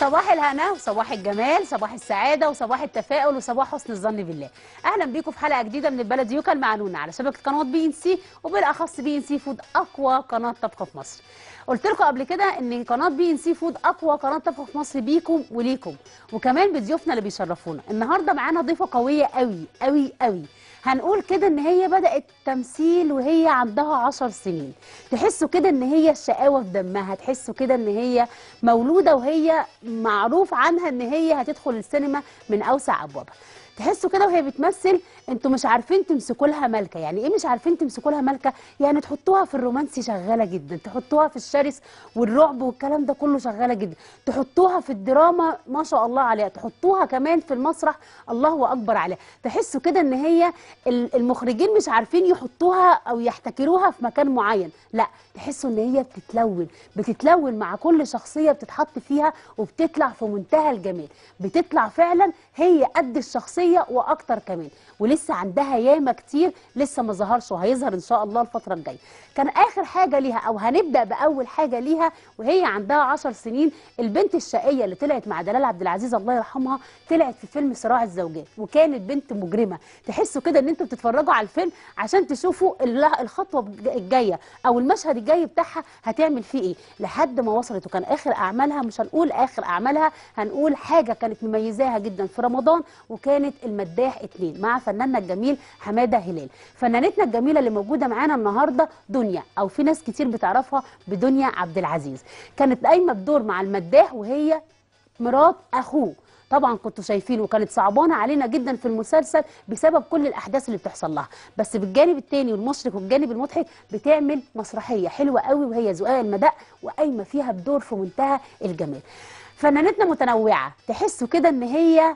صباح الهنا وصباح الجمال صباح السعاده وصباح التفاؤل وصباح حسن الظن بالله اهلا بيكم في حلقه جديده من البلد يوكل مع نونا على شبكه قناه بي ان سي وبالاخص بي ان سي فود اقوى قناه طبخ في مصر قلت لكم قبل كده ان قناه بي ان سي فود اقوى قناه طبخ في مصر بيكم وليكم وكمان بضيوفنا اللي بيشرفونا النهارده معانا ضيفه قويه قوي قوي قوي هنقول كده ان هي بدات تمثيل وهي عندها عشر سنين تحسوا كده ان هي الشقاوه في دمها تحسوا كده ان هي مولوده وهي معروف عنها ان هي هتدخل السينما من اوسع ابوابها تحسوا كده وهي بتمثل انتوا مش عارفين تمسكوا لها ملكه يعني ايه مش عارفين تمسكوا لها ملكه يعني تحطوها في الرومانسي شغاله جدا تحطوها في الشرس والرعب والكلام ده كله شغاله جدا تحطوها في الدراما ما شاء الله عليها تحطوها كمان في المسرح الله اكبر عليها تحسوا كده ان هي ال- المخرجين مش عارفين يحطوها او يحتكروها في مكان معين لا تحسوا ان هي بتتلون بتتلون مع كل شخصيه بتتحط فيها وبتطلع في منتهى الجمال بتطلع فعلا هي قد الشخصيه واكتر كمان ولسه عندها ياما كتير لسه ما ظهرش وهيظهر ان شاء الله الفتره الجايه كان اخر حاجه ليها او هنبدا باول حاجه ليها وهي عندها 10 سنين البنت الشقيه اللي طلعت مع دلال عبد العزيز الله يرحمها طلعت في فيلم صراع الزوجات وكانت بنت مجرمه تحسوا كده ان انتوا بتتفرجوا على الفيلم عشان تشوفوا ال- الخطوه الج- الجايه او المشهد الجاي بتاعها هتعمل فيه ايه لحد ما وصلت وكان اخر اعمالها مش هنقول اخر اعمالها هنقول حاجه كانت مميزاها جدا في رمضان وكانت المداح اتنين مع فناننا الجميل حماده هلال فنانتنا الجميله اللي موجوده معانا النهارده دنيا او في ناس كتير بتعرفها بدنيا عبد العزيز كانت قايمه بدور مع المداح وهي مرات اخوه طبعا كنتوا شايفين وكانت صعبانه علينا جدا في المسلسل بسبب كل الاحداث اللي بتحصل لها بس بالجانب التاني والمشرق والجانب المضحك بتعمل مسرحيه حلوه قوي وهي زقاق المداء وقايمه فيها بدور في منتهى الجمال فنانتنا متنوعه تحسوا كده ان هي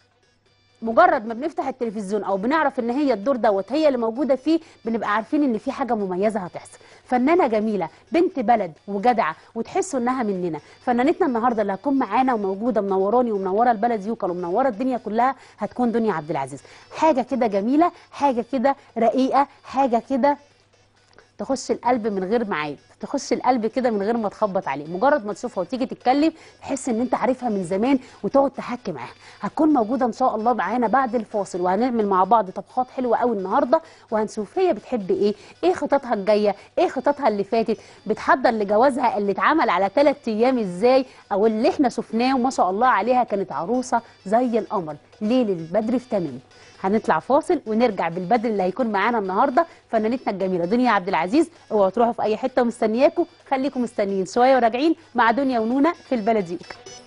مجرد ما بنفتح التلفزيون او بنعرف ان هي الدور دوت هي اللي موجوده فيه بنبقى عارفين ان في حاجه مميزه هتحصل فنانه جميله بنت بلد وجدعه وتحسوا انها مننا فنانتنا النهارده اللي هتكون معانا وموجوده منوراني ومنوره البلد يوكل ومنوره الدنيا كلها هتكون دنيا عبد العزيز حاجه كده جميله حاجه كده رقيقه حاجه كده تخش القلب من غير معايب تخش القلب كده من غير ما تخبط عليه مجرد ما تشوفها وتيجي تتكلم تحس ان انت عارفها من زمان وتقعد تحكي معاها هتكون موجوده ان شاء الله معانا بعد الفاصل وهنعمل مع بعض طبخات حلوه قوي النهارده وهنشوف هي بتحب ايه ايه خططها الجايه ايه خططها اللي فاتت بتحضر لجوازها اللي اتعمل على ثلاث ايام ازاي او اللي احنا شفناه وما شاء الله عليها كانت عروسه زي القمر ليل البدر في تمام هنطلع فاصل ونرجع بالبدر اللي هيكون معانا النهارده فنانتنا الجميله دنيا عبد العزيز اوعوا تروحوا في اي حته ومستنياكم خليكم مستنيين شويه وراجعين مع دنيا ونونا في البلديوك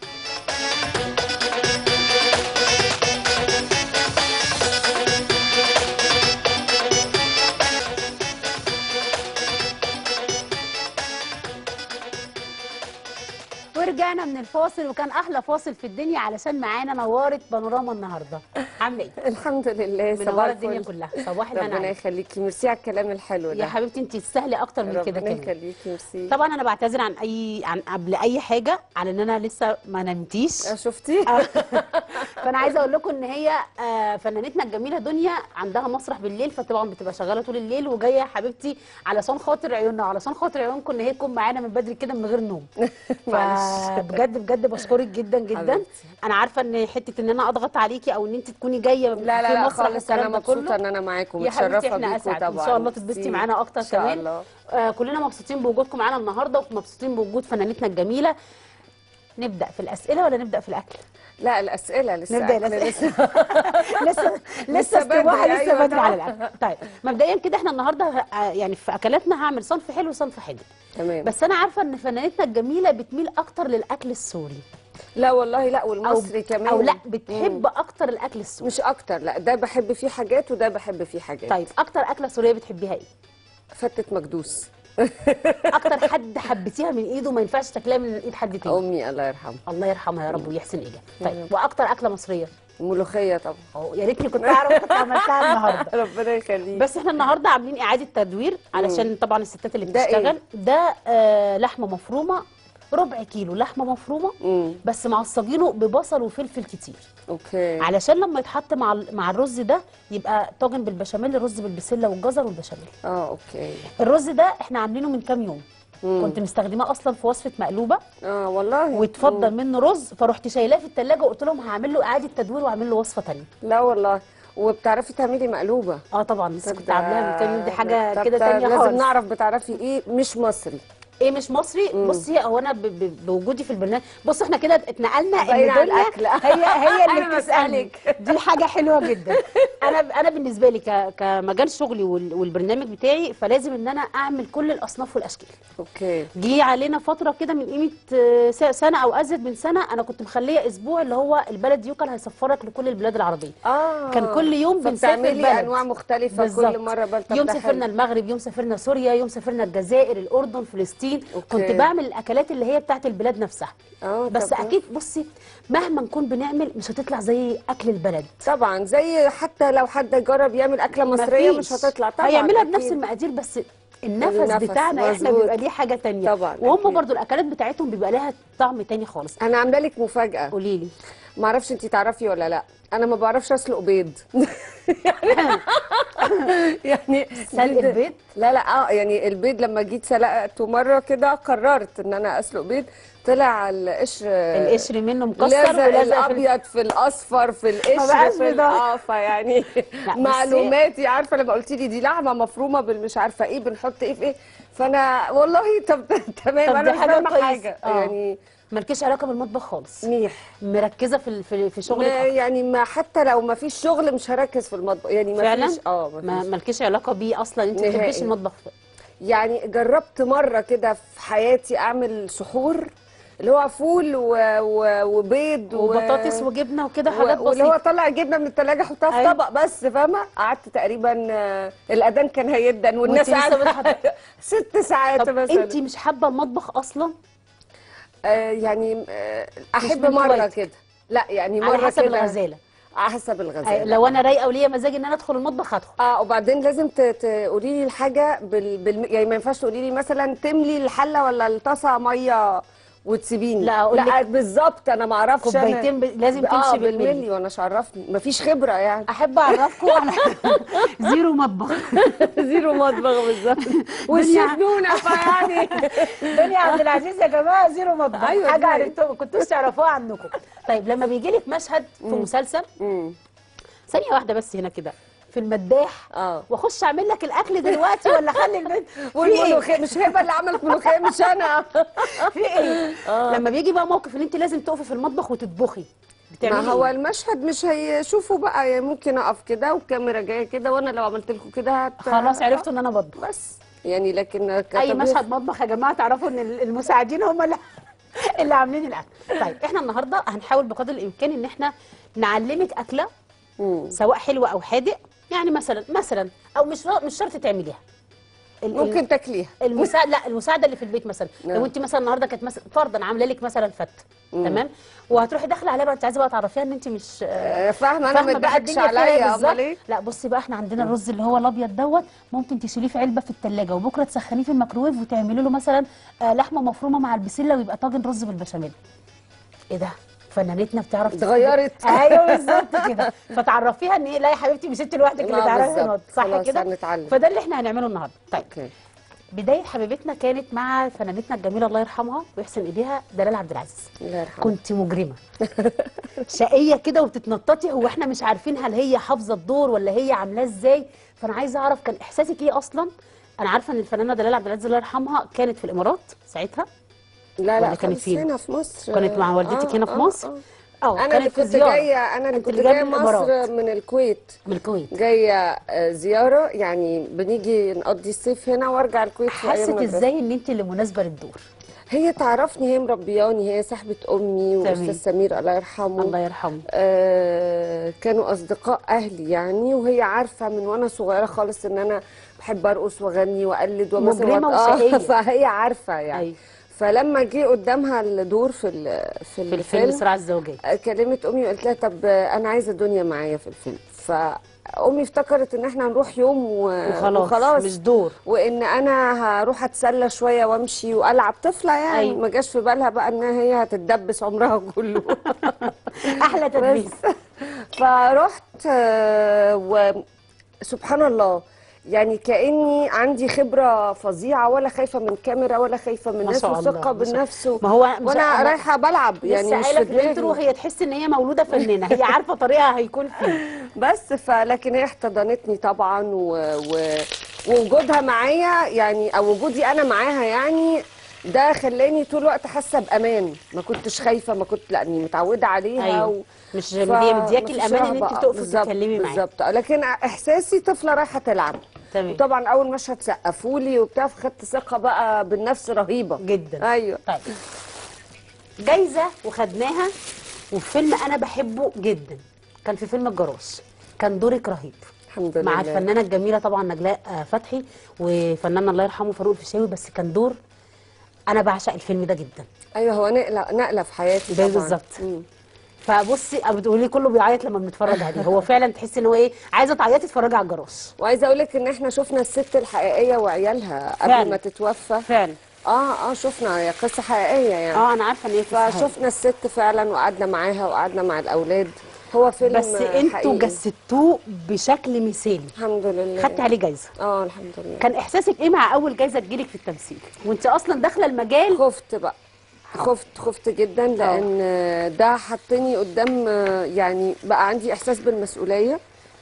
ورجعنا من الفاصل وكان احلى فاصل في الدنيا علشان معانا نواره بانوراما النهارده عامله ايه الحمد لله صباح منوره الدنيا الفل. كلها صباح الهنا ربنا عليك. يخليكي ميرسي على الكلام الحلو ده يا حبيبتي انت تستاهلي اكتر من كده ربنا كمان يخليكي ميرسي طبعا انا بعتذر عن اي عن قبل اي حاجه على ان انا لسه ما نمتيش آه، شفتي فانا عايزه اقول لكم ان هي آه، فنانتنا الجميله دنيا عندها مسرح بالليل فطبعا بتبقى شغاله طول الليل وجايه يا حبيبتي علشان خاطر عيوننا وعلشان خاطر عيونكم ان هي تكون معانا من بدري كده من غير نوم معلش. فبجد بجد بشكرك جدا جدا حبيبتي. انا عارفه ان حته ان انا اضغط عليكي او ان انت تكوني جايه لا لا في لا مسرح خالص انا والكلام ده مبسوطه كله. ان انا معاكم يا حبيبتي متشرفه احنا بيكم اسعد طبعا ان شاء الله تتبسطي ميرسي. معانا اكتر ان شاء كمان الله آه كلنا مبسوطين بوجودكم معانا النهارده ومبسوطين بوجود فنانتنا الجميله نبدا في الاسئله ولا نبدا في الاكل لا الاسئله لسه نبدا أكل الاسئله لسه لسه لسه لسه بدري، استواها لسه أيوة بدري على طبعا. الاكل طيب مبدئيا كده احنا النهارده آه، يعني في اكلاتنا هعمل صنف حلو وصنف حادق تمام بس انا عارفه ان فنانتنا الجميله بتميل اكتر للاكل السوري لا والله لا او والمصري كمان او لا بتحب اكتر الاكل السوري مش اكتر لا ده بحب فيه حاجات وده بحب فيه حاجات طيب اكتر اكله سوريه بتحبيها ايه فتة مكدوس اكتر حد حبيتيها من ايده ما ينفعش تاكلها من ايد حد تاني امي الله يرحمها الله يرحمها يا رب ويحسن ايجابها يا طيب رب. واكتر اكله مصريه الملوخيه طبعا اهو يا ريتني كنت اعرف كنت عملتها النهارده ربنا يخليك بس احنا النهارده عاملين اعاده تدوير علشان طبعا الستات اللي ده إيه؟ بتشتغل ده آه لحمه مفرومه ربع كيلو لحمه مفرومه امم بس معصجينه ببصل وفلفل كتير اوكي علشان لما يتحط مع ال- مع الرز ده يبقى طاجن بالبشاميل رز بالبسله والجزر والبشاميل اه اوكي الرز ده احنا عاملينه من كام يوم كنت مستخدماه اصلا في وصفه مقلوبه اه والله واتفضل منه رز فرحت شايلاه في الثلاجه وقلت لهم هعمل له اعاده تدوير واعمل له وصفه ثانيه لا والله وبتعرفي تعملي مقلوبه اه طبعا لسه طب كنت ده- عاملاها من كام يوم دي حاجه طب كده ده تانية لازم خالص نعرف بتعرفي ايه مش مصري ايه مش مصري بصي هو انا ب- ب- بوجودي في البرنامج بص احنا كده اتنقلنا باين ان على دنيا الأكل. هي هي اللي أنا بتسالني بسألك. دي حاجه حلوه جدا انا انا بالنسبه لي ك- كمجال شغلي وال- والبرنامج بتاعي فلازم ان انا اعمل كل الاصناف والاشكال اوكي جه علينا فتره كده من قيمه آه، س- سنه او ازيد من سنه انا كنت مخليه اسبوع اللي هو البلد يوكل هيسفرك لكل البلاد العربيه اه كان كل يوم بنسافر فبتعملي بلد. انواع مختلفه بالظبط. كل مره بل طب يوم ده سافرنا حلو. المغرب يوم سافرنا سوريا يوم سافرنا الجزائر الاردن فلسطين أوكي. كنت بعمل الاكلات اللي هي بتاعت البلاد نفسها اه بس طب- اكيد بصي مهما نكون بنعمل مش هتطلع زي اكل البلد طبعا زي حتى لو حد جرب يعمل اكله مصريه مش مفيش. هتطلع طبعا هيعملها أكيد. بنفس المقادير بس النفس, النفس، بتاعنا احنا مظبوط. بيبقى ليه حاجه تانية طبعاً، وهم أكيد. برضو الاكلات بتاعتهم بيبقى لها طعم تاني خالص انا عامله لك مفاجاه قولي لي ما اعرفش انت تعرفي ولا لا انا ما بعرفش اسلق بيض يعني سلق البيض لا لا اه يعني البيض لما جيت سلقته مره كده قررت ان انا اسلق بيض طلع القشر القشر منه مكسر لازق ولازق في الابيض في الاصفر في القشر فبقاش في بيضاء. القافه يعني لا، بس معلوماتي عارفه لما قلت لي دي لحمه مفرومه بالمش عارفه ايه بنحط ايه في ايه فانا والله طب تمام طب انا دي مش حاجة فاهمه كويسة. حاجه آه. يعني مالكيش علاقه بالمطبخ خالص ميح مركزه في ال- في في ما شغلك أكتر. يعني ما حتى لو ما فيش شغل مش هركز في المطبخ يعني ما فعلا فيش اه ما ما فيش مالكيش علاقه بيه اصلا انت ما نهائي. بتحبيش المطبخ يعني جربت مره كده في حياتي اعمل سحور اللي هو فول و... و... وبيض و... وبطاطس وجبنه وكده و... حاجات واللي هو بسيطه طلع جبنه من الثلاجه احطها في أيوة. طبق بس فاهمه قعدت تقريبا آه، الاذان كان هيدن والناس وانت لسه قاعده بتحط- ست ساعات طب مثلا انت مش حابه المطبخ اصلا آه يعني آه احب من مره هوايتك. كده لا يعني على مره حسب كده الغزاله على حسب أي- الغزاله لو انا رايقه وليا مزاج ان انا ادخل المطبخ هدخل اه وبعدين لازم ت- تقولي لي الحاجه بال... بال... يعني ما ينفعش تقولي لي مثلا تملي الحله ولا الطاسه ميه وتسيبيني لا، أقول لا لك بالظبط انا ما اعرفش أنا- كوبايتين ب... لازم اه تمشي بالملي بالملي وانا مش عرفني مفيش خبره يعني احب اعرفكم على زيرو مطبخ زيرو مطبخ بالظبط دنيا- والشيف نونه فيعني دنيا عبد العزيز يا جماعه زيرو مطبخ أيوة حاجه زي- عرفتوا كنتوش تعرفوها عنكم طيب لما بيجي لك مشهد في مسلسل مم. ثانيه واحده بس هنا كده في المداح اه واخش اعمل لك الاكل دلوقتي ولا اخلي البيت في ايه والملوخيه مش هبه اللي عملت ملوخيه مش انا في ايه لما بيجي بقى موقف ان انت لازم تقفي في المطبخ وتطبخي بتعملي ما هو إيه؟ المشهد مش هيشوفوا بقى يعني ممكن اقف كده والكاميرا جايه كده وانا لو عملت لكم كده هت... خلاص عرفتوا ان انا بطبخ بس يعني لكن اي كطبيخ- مشهد مطبخ يا جماعه تعرفوا ان المساعدين هم اللي اللي عاملين الاكل طيب احنا النهارده هنحاول بقدر الامكان ان احنا نعلمك اكله مم. سواء حلوه او حادق يعني مثلا مثلا او مش مش شرط تعمليها ال- ممكن تاكليها المساعد لا المساعده اللي في البيت مثلا نعم. لو انت مثلا النهارده كانت مثلا فرضا عامله لك مثلا فت مم. تمام وهتروحي داخله عليها بقى انت عايزه بقى تعرفيها ان انت مش آه، فاهمه انا ما فاهمه بقى اتضحكش الدنيا فيها إيه عليا بالظبط امال ايه لا بصي بقى احنا عندنا الرز اللي هو الابيض دوت ممكن تشيليه في علبه في الثلاجه وبكره تسخنيه في الميكروويف وتعملي له مثلا آه لحمه مفرومه مع البسله ويبقى طاجن رز بالبشاميل ايه ده فنانتنا بتعرف تطبخ. اتغيرت. ايوه بالظبط كده فتعرفيها ان ايه لا يا حبيبتي مش انت لوحدك اللي آه، تعرفي بالظبط. نقط صح خلاص كده هنتعلم. فده اللي احنا هنعمله النهارده طيب اوكي بدايه حبيبتنا كانت مع فنانتنا الجميله الله يرحمها ويحسن ايديها دلال عبد العزيز الله يرحمه كنت مجرمه شقيه كده وبتتنططي هو احنا مش عارفين هل هي حافظه الدور ولا هي عاملاه ازاي فانا عايزه اعرف كان احساسك ايه اصلا انا عارفه ان الفنانه دلال عبد العزيز الله يرحمها كانت في الامارات ساعتها لا ولا لا كانت خالص فين؟ هنا في مصر كانت مع والدتك هنا في مصر؟ آه. اه انا اللي كانت في كنت زياره جايه انا اللي أنت كنت اللي جاية جايه من الإمارات. مصر من الكويت من الكويت جايه آه، زياره يعني بنيجي نقضي الصيف هنا وارجع الكويت في أيام حست المدرسة. ازاي ان انت اللي مناسبه للدور هي تعرفني هي مربياني هي صاحبه امي تمام. واستاذ سمير الله يرحمه الله يرحمه آه كانوا اصدقاء اهلي يعني وهي عارفه من وانا صغيره خالص ان انا بحب ارقص واغني واقلد ومثل مجرمة وأط- آه، وشقية. فهي عارفه يعني أيوة. فلما جه قدامها الدور في ال- في في الفيلم الفيلم صراع الزوجيه كلمت امي وقالت لها طب انا عايزه الدنيا معايا في الفيلم فامي افتكرت ان احنا هنروح يوم و... وخلاص, وخلاص مش دور وان انا هروح اتسلى شويه وامشي والعب طفله يعني أيوة. ما جاش في بالها بقى ان هي هتتدبس عمرها كله احلى تدبيس بس فرحت آه، وسبحان الله يعني كاني عندي خبره فظيعه ولا خايفه من كاميرا ولا خايفه من ما ناس شاء الله، وثقه ما شاء- بالنفس و- ما هو مش- وانا أنا رايحه بلعب يعني لسه مش قايله في في الانترو دماغي هي تحس ان هي مولوده فنانه هي عارفه طريقها هيكون فين بس فلكن هي احتضنتني طبعا و... و... ووجودها معايا يعني او وجودي انا معاها يعني ده خلاني طول الوقت حاسه بامان ما كنتش خايفه ما كنت لاني متعوده عليها ايوه و... مش ف- هي مدياكي مفيش الامان ان رهبة. انت بتقفي بالظبط- تتكلمي معاها بالظبط لكن احساسي طفله رايحه تلعب تمام وطبعا اول مشهد سقفوا لي وبتاع فخدت ثقه بقى بالنفس رهيبه جدا ايوه طيب جايزه وخدناها وفيلم انا بحبه جدا كان في فيلم الجراس كان دورك رهيب الحمد لله مع الفنانه الجميله طبعا نجلاء آه، فتحي وفناننا الله يرحمه فاروق الفيشاوي بس كان دور انا بعشق الفيلم ده جدا ايوه هو نقله نقله في حياتي ده طبعا بالظبط. مم. فبصي أه بتقولي كله بيعيط لما بنتفرج عليه هو فعلا تحسي ان هو ايه عايزه تعيطي تتفرجي على الجراس وعايزه اقول لك ان احنا شفنا الست الحقيقيه وعيالها قبل فعلا. ما تتوفى فعلا اه اه شفنا هي قصه حقيقيه يعني اه انا عارفه ان هي قصة حقيقية. فشفنا الست فعلا وقعدنا معاها وقعدنا مع الاولاد هو فيلم بس انتوا حقيقي. جسدتوه بشكل مثالي الحمد لله خدتي عليه جايزه اه الحمد لله كان احساسك ايه مع اول جايزه تجيلك في التمثيل وانت اصلا داخله المجال خفت بقى خفت خفت جدا لان ده حطني قدام يعني بقى عندي احساس بالمسؤوليه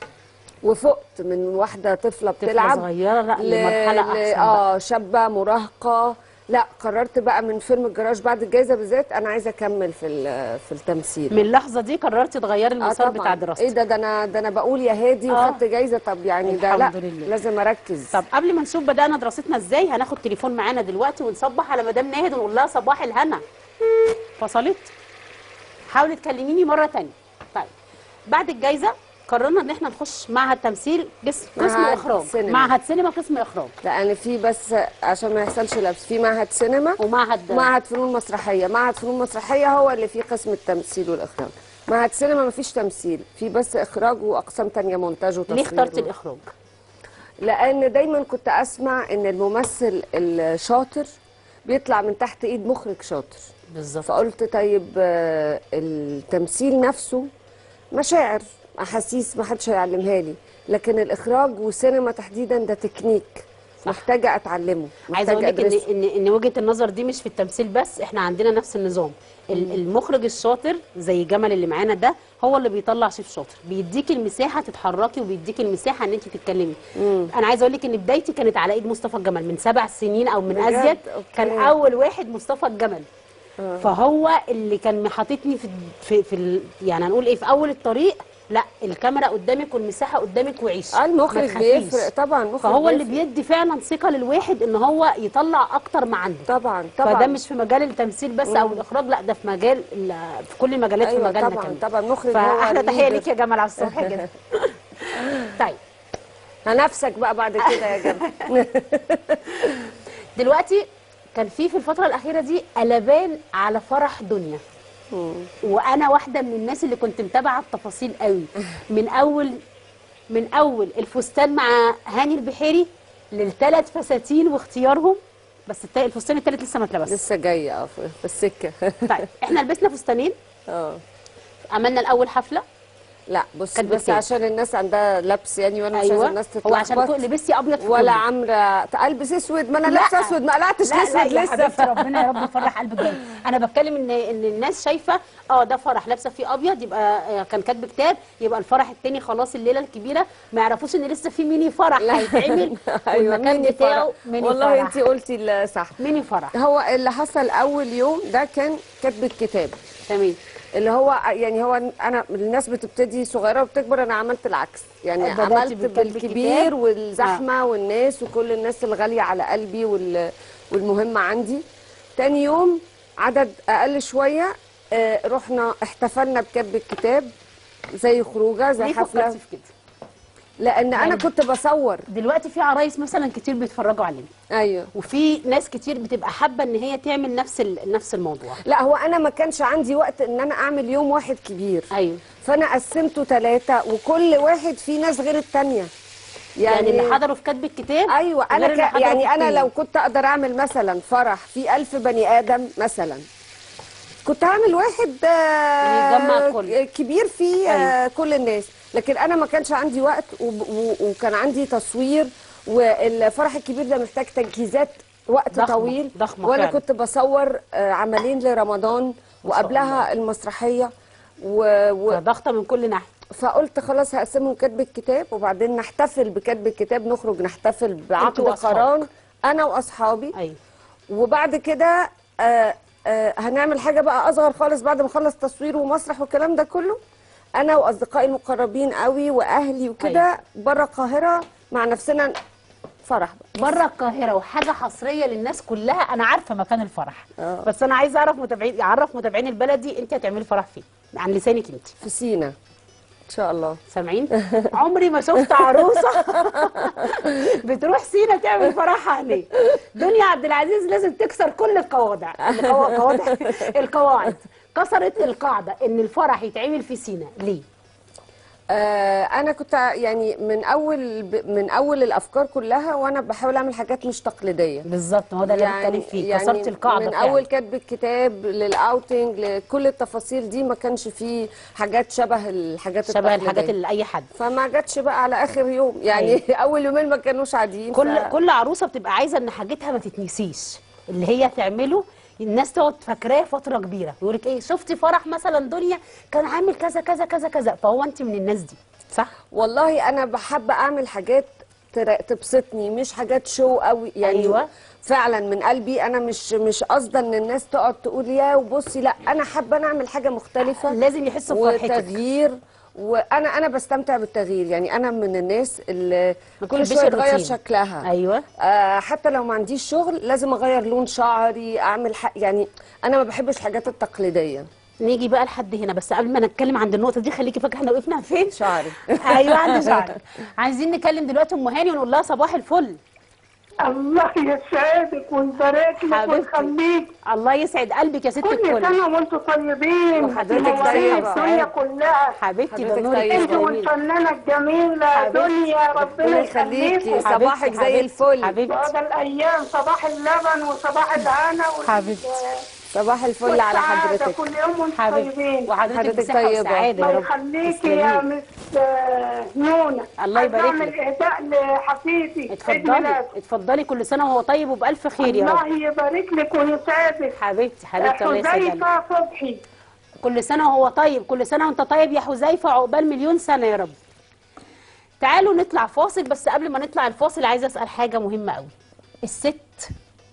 وفقت من واحده طفله طفله بتلعب صغيره لا ل- لمرحله ل- احسن بقى. اه شابه مراهقه لا قررت بقى من فيلم الجراج بعد الجائزه بالذات انا عايزه اكمل في ال- في التمثيل من اللحظه دي قررتي تغيري المسار آه بتاع طبعاً. دراستك ايه ده ده انا ده انا بقول يا هادي آه. وخدت جايزه طب يعني ده لا الحمد لله. لازم اركز طب قبل ما نشوف بدانا دراستنا ازاي هناخد تليفون معانا دلوقتي ونصبح على مدام ناهد ونقول لها صباح الهنا فصلت حاولي تكلميني مره تانية طيب بعد الجايزه قررنا ان احنا نخش معهد تمثيل قسم قسم معهد اخراج سينما. معهد سينما قسم اخراج لان في بس عشان ما يحصلش لبس في معهد سينما ومعهد معهد فنون مسرحيه معهد فنون مسرحيه هو اللي فيه قسم التمثيل والاخراج معهد سينما ما فيش تمثيل في بس اخراج واقسام تانية مونتاج وتصوير ليه اخترتي و- الاخراج لان دايما كنت اسمع ان الممثل الشاطر بيطلع من تحت ايد مخرج شاطر بالظبط فقلت طيب آه، التمثيل نفسه مشاعر احاسيس ما حدش هيعلمها لي لكن الاخراج والسينما تحديدا ده تكنيك محتاجه اتعلمه عايزه اقول محتاجة لك ان أدرسه. ان ان وجهه النظر دي مش في التمثيل بس احنا عندنا نفس النظام ال- المخرج الشاطر زي جمل اللي معانا ده هو اللي بيطلع شيف شاطر بيديكي المساحه تتحركي وبيديكي المساحه ان انت تتكلمي انا عايزه اقول لك ان بدايتي كانت على ايد مصطفى الجمل من سبع سنين او من بجد؟ ازيد أوكي. كان اول واحد مصطفى الجمل فهو اللي كان محاططني في في, في ال- يعني هنقول ايه في اول الطريق لا الكاميرا قدامك والمساحه قدامك وعيش اه المخرج ما تخافيش. بيفرق طبعا المخرج فهو اللي بيفرق. بيدي فعلا ثقه للواحد ان هو يطلع اكتر ما عنده طبعا طبعا فده مش في مجال التمثيل بس او الاخراج لا ده في مجال ال- في كل المجالات أيوة في مجالنا طبعا كمان طبعا المخرج هو فاحلى تحيه الليدر. ليك يا جمال على الصبح كده طيب هنفسك بقى بعد كده يا جماعه دلوقتي كان في في الفتره الاخيره دي قلبان على فرح دنيا وانا واحده من الناس اللي كنت متابعه التفاصيل قوي من اول من اول الفستان مع هاني البحيري للثلاث فساتين واختيارهم بس التا- الفستان الثالث لسه ما اتلبس لسه جايه اه في في السكه طيب احنا لبسنا فستانين اه عملنا الاول حفله لا بص كانت بس بكام؟ عشان الناس عندها لبس يعني وانا مش عايزه ايوه الناس هو عشان تتلخبط كل لبستي ابيض في ولا كله. عامله البس اسود ما انا لا. لابسه اسود ما قلعتش لا لا اسود يا لسه حبيبتي ربنا يا رب يفرح قلبك جامد انا بتكلم ان ان الناس شايفه اه ده فرح لابسه فيه ابيض يبقى آه، كان كاتب كتاب يبقى الفرح التاني خلاص الليله الكبيره ما يعرفوش ان لسه في ميني فرح هيتعمل والمكان ميني بتاعه فرح. ميني والله فرح انت قلتي الصح ميني فرح هو اللي حصل اول يوم ده كان كاتب الكتاب تمام اللي هو يعني هو انا الناس بتبتدي صغيره وبتكبر انا عملت العكس يعني بدأتي عملت بالكتب بالكبير الكتاب؟ والزحمه والناس وكل الناس الغاليه على قلبي وال- والمهمه عندي تاني يوم عدد اقل شويه آه، رحنا احتفلنا بكتب الكتاب زي خروجه زي ليه حفله فكرتي في كده لان انا يعني- كنت بصور دلوقتي في عرايس مثلا كتير بيتفرجوا علينا ايوه وفي ناس كتير بتبقى حابه ان هي تعمل نفس ال- نفس الموضوع لا هو انا ما كانش عندي وقت ان انا اعمل يوم واحد كبير ايوه فانا قسمته ثلاثه وكل واحد فيه ناس غير التانيه يعني, اللي حضروا في كتب الكتاب ايوه غير انا اللي ك... حضروا يعني في انا التاني. لو كنت اقدر اعمل مثلا فرح فيه ألف بني ادم مثلا كنت هعمل واحد آه، يجمع الكل. كبير فيه أيوة. آه، كل الناس لكن انا ما كانش عندي وقت وب- و... وكان عندي تصوير والفرح الكبير ده محتاج تجهيزات وقت ضخمة، طويل ضخمة وانا فعلا. كنت بصور آه، عملين لرمضان وقبلها المسرحيه و... و... فضغطه من كل ناحيه فقلت خلاص هقسمهم كتب الكتاب وبعدين نحتفل بكتب الكتاب نخرج نحتفل بعقد انتوا وأصحابك. قران انا واصحابي ايوه وبعد كده آه آه هنعمل حاجه بقى اصغر خالص بعد ما اخلص تصوير ومسرح والكلام ده كله انا واصدقائي المقربين قوي واهلي وكده أيوة. بره القاهره مع نفسنا فرح بقى بره القاهره وحاجه حصريه للناس كلها انا عارفه مكان الفرح آه. بس انا عايزه اعرف متابعين اعرف متابعين البلدي انت هتعملي فرح فين عن لسانك انت في سينا ان شاء الله سامعين عمري ما شفت عروسه بتروح سينا تعمل فرحها هناك دنيا عبد العزيز لازم تكسر كل القواعد القوا- قواعد القواعد كسرت القاعده ان الفرح يتعمل في سينا ليه آه انا كنت يعني من اول ب- من اول الافكار كلها وانا بحاول اعمل حاجات مش تقليديه بالظبط ما هو ده اللي انا بتكلم فيه يعني كسرت القاعده من فعلا. اول كتب الكتاب للاوتنج لكل التفاصيل دي ما كانش فيه حاجات شبه الحاجات شبه التقليدية. الحاجات اللي اي حد فما جاتش بقى على اخر يوم يعني اول يومين ما كانوش عاديين كل ف... كل عروسه بتبقى عايزه ان حاجتها ما تتنسيش اللي هي تعمله الناس تقعد فاكراه فتره كبيره يقول لك ايه شفتي فرح مثلا دنيا كان عامل كذا كذا كذا كذا فهو انت من الناس دي صح والله انا بحب اعمل حاجات تر- تبسطني مش حاجات شو قوي يعني أيوة. فعلا من قلبي انا مش مش قصده ان الناس تقعد تقول يا وبصي لا انا حابه انا اعمل حاجه مختلفه لازم يحسوا بفرحتك وتغيير وانا انا بستمتع بالتغيير يعني انا من الناس اللي ما كل بتحبش شويه تغير الروتين. شكلها ايوه آه حتى لو ما عنديش شغل لازم اغير لون شعري اعمل حق يعني انا ما بحبش الحاجات التقليديه نيجي بقى لحد هنا بس قبل ما نتكلم عند النقطه دي خليكي فاكره احنا وقفنا فين شعري ايوه عند شعرك عايزين نكلم دلوقتي ام هاني ونقول لها صباح الفل الله يسعدك ويبارك لك حبيبتي. ويخليك الله يسعد قلبك يا ست كل الكل سنه وانتم طيبين وحضرتك منورين طيبة. الدنيا كلها حبيبتي ده حضرتك نورك طيبة. انت جميل. والفنانه الجميله حبيبتي. دنيا ربنا ربنا يخليكي يخليكم صباحك حبيبتي، زي حبيبتي، الفل حبيبتي وهذا الايام صباح اللبن وصباح الهنا وال- حبيبتي. صباح الفل على والسعادة. حضرتك كل يوم وانتم حبيبتي طيبين وحضرتك حضرتك بصحه طيبة. وسعاده الله يا رب يخليكي يا تسلمي. مس آه، نونة الله يبارك عايزة لك. اعمل اهداء لحفيدي عيد اتفضلي ميلاده اتفضلي كل سنه وهو طيب وبالف خير يا الله رب يبارك لك ويسعدك حبيبتي حبيبتي الله يسعدك حذيفة صبحي كل سنه وهو طيب كل سنه وانت طيب يا حذيفه عقبال مليون سنه يا رب تعالوا نطلع فاصل بس قبل ما نطلع الفاصل عايزه اسال حاجه مهمه قوي الست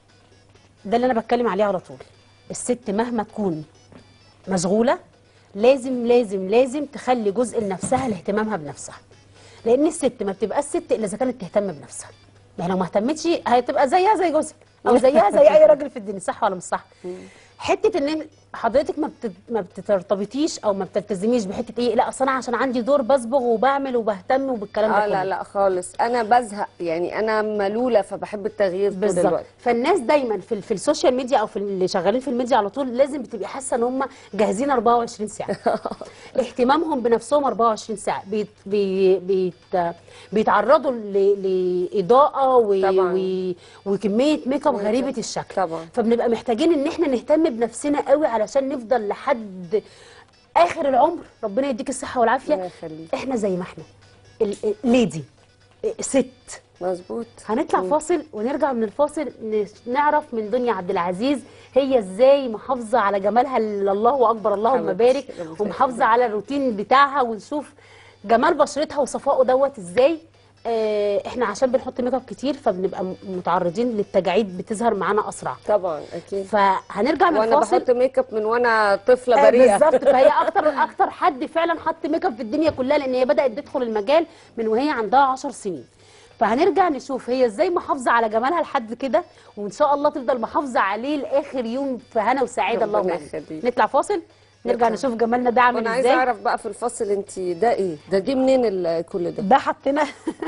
ده اللي انا بتكلم عليه على طول الست مهما تكون مشغوله لازم لازم لازم تخلي جزء لنفسها لاهتمامها بنفسها لان الست ما بتبقاش ست الا اذا كانت تهتم بنفسها يعني لو ما اهتمتش هتبقى زيها زي جوزها او زيها زي اي راجل في الدنيا صح ولا مش صح حته ان حضرتك ما بت... ما بترتبطيش او ما بتلتزميش بحته ايه لا اصل انا عشان عندي دور بصبغ وبعمل وبهتم وبالكلام ده اه كله لا لا خالص انا بزهق يعني انا ملوله فبحب التغيير طول بالظبط الوقت فالناس دايما في, في السوشيال ميديا او في اللي شغالين في الميديا على طول لازم بتبقي حاسه ان هم جاهزين 24 ساعه اهتمامهم بنفسهم 24 ساعه بيت بي بيت بيتعرضوا ل- لاضاءه و طبعاً. و وكميه ميك اب غريبه الشكل طبعاً. فبنبقى محتاجين ان احنا نهتم بنفسنا قوي علشان نفضل لحد اخر العمر ربنا يديك الصحه الله والعافيه يخليك. احنا زي ما احنا ال- ال- ليدي ست مظبوط هنطلع فاصل ونرجع من الفاصل ن- نعرف من دنيا عبد العزيز هي ازاي محافظه على جمالها ال- الله اكبر اللهم حبيبتي، بارك ربنا يخليك. ومحافظه على الروتين بتاعها ونشوف جمال بشرتها وصفائه دوت ازاي آه، احنا عشان بنحط ميك اب كتير فبنبقى م- متعرضين للتجاعيد بتظهر معانا اسرع طبعا اكيد فهنرجع من وانا الفاصل بحط ميك اب من وانا طفله آه، بريئه بالظبط فهي اكتر اكتر حد فعلا حط ميك اب في الدنيا كلها لان هي بدات تدخل المجال من وهي عندها 10 سنين فهنرجع نشوف هي ازاي محافظه على جمالها لحد كده وان شاء الله تفضل محافظه عليه لاخر يوم في هنا وسعاده ربنا اللهم امين يخليك. نطلع فاصل نرجع نطلع. نشوف جمالنا ده عامل وانا عايزه ازاي اعرف بقى في الفصل انت ده ايه ده جه منين ال- كل ده ده حطينا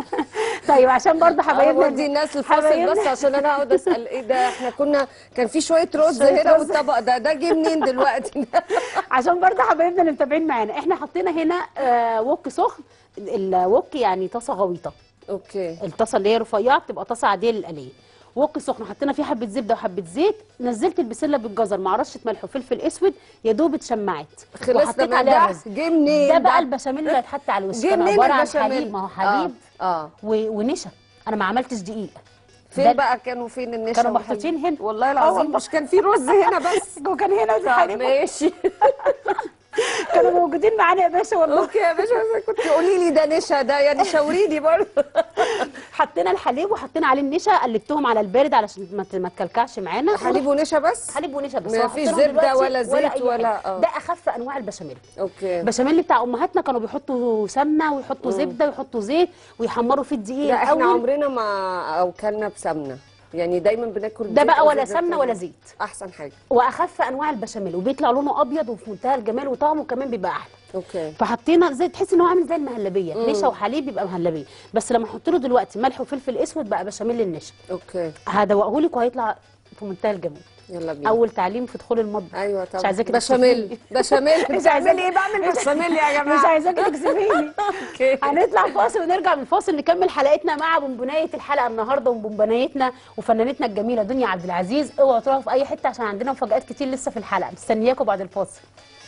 طيب عشان برضه انا حبايبنا بدي الناس الفصل حبايبنا- بس عشان انا اقعد اسال ايه ده احنا كنا كان في شويه رز شوية هنا رز. والطبق ده ده جه منين دلوقتي عشان برضه حبايبنا اللي متابعين معانا احنا حطينا هنا آه وok سخن الوك يعني طاسه غويطه اوكي الطاسه اللي هي رفيعه بتبقى طاسه عاديه للقليه وك سخن حطينا فيه حبه زبده وحبه زيت نزلت البسله بالجزر مع رشه ملح وفلفل اسود يا دوب اتشمعت خلصنا وحطيت من عليها ده رز جه منين ده بقى البشاميل اللي هيتحط على الوش جه كان منين عباره عن البشاميل حليب ما هو حليب اه, آه. و- ونشا انا ما عملتش دقيق فين ده- بقى كانوا فين النشا كانوا والحاجات؟ محطوطين هنا. والله آه العظيم والله. مش كان في رز هنا بس وكان هنا طب الحليب ماشي كانوا موجودين معانا يا باشا والله اوكي يا باشا بس كنت قولي لي ده نشا ده يعني شاوريني برضه حطينا الحليب وحطينا عليه النشا قلبتهم على البارد علشان ما ت- ما تكلكعش معانا حليب ونشا بس حليب ونشا بس ما هو فيش حطيناهم زبدة دلوقتي ولا زيت أي ولا- حاجة. آه. ده اخف انواع البشاميل اوكي البشاميل بتاع امهاتنا كانوا بيحطوا سمنه ويحطوا زبده ويحطوا زيت ويحمروا فيه الدقيق لا احنا الأول. عمرنا ما اوكلنا بسمنه يعني دايما بناكل ده زيت بقى أو ولا زيت سمنه زيتون. ولا زيت احسن حاجه واخف انواع البشاميل وبيطلع لونه ابيض وفي منتهى الجمال وطعمه كمان بيبقى احلى اوكي فحطينا زي تحس ان هو عامل زي المهلبيه نشا وحليب بيبقى مهلبيه بس لما احط له دلوقتي ملح وفلفل اسود بقى بشاميل النشا اوكي هدوقه لك وهيطلع في منتهى الجمال يلا بينا اول تعليم في دخول المطبخ ايوه طبعا مش عايزاكي بشاميل تكسفيني. بشاميل مش بتعملي عايزاكي- ايه بعمل بشاميل يا مش جماعه عايزاكي تكسفيني اوكي هنطلع فاصل ونرجع من الفاصل نكمل حلقتنا مع بونبونايه الحلقه النهارده وبونبونايتنا وفنانتنا الجميله دنيا عبد العزيز اوعوا تروحوا في اي حته عشان عندنا مفاجآت كتير لسه في الحلقه مستنياكم بعد الفاصل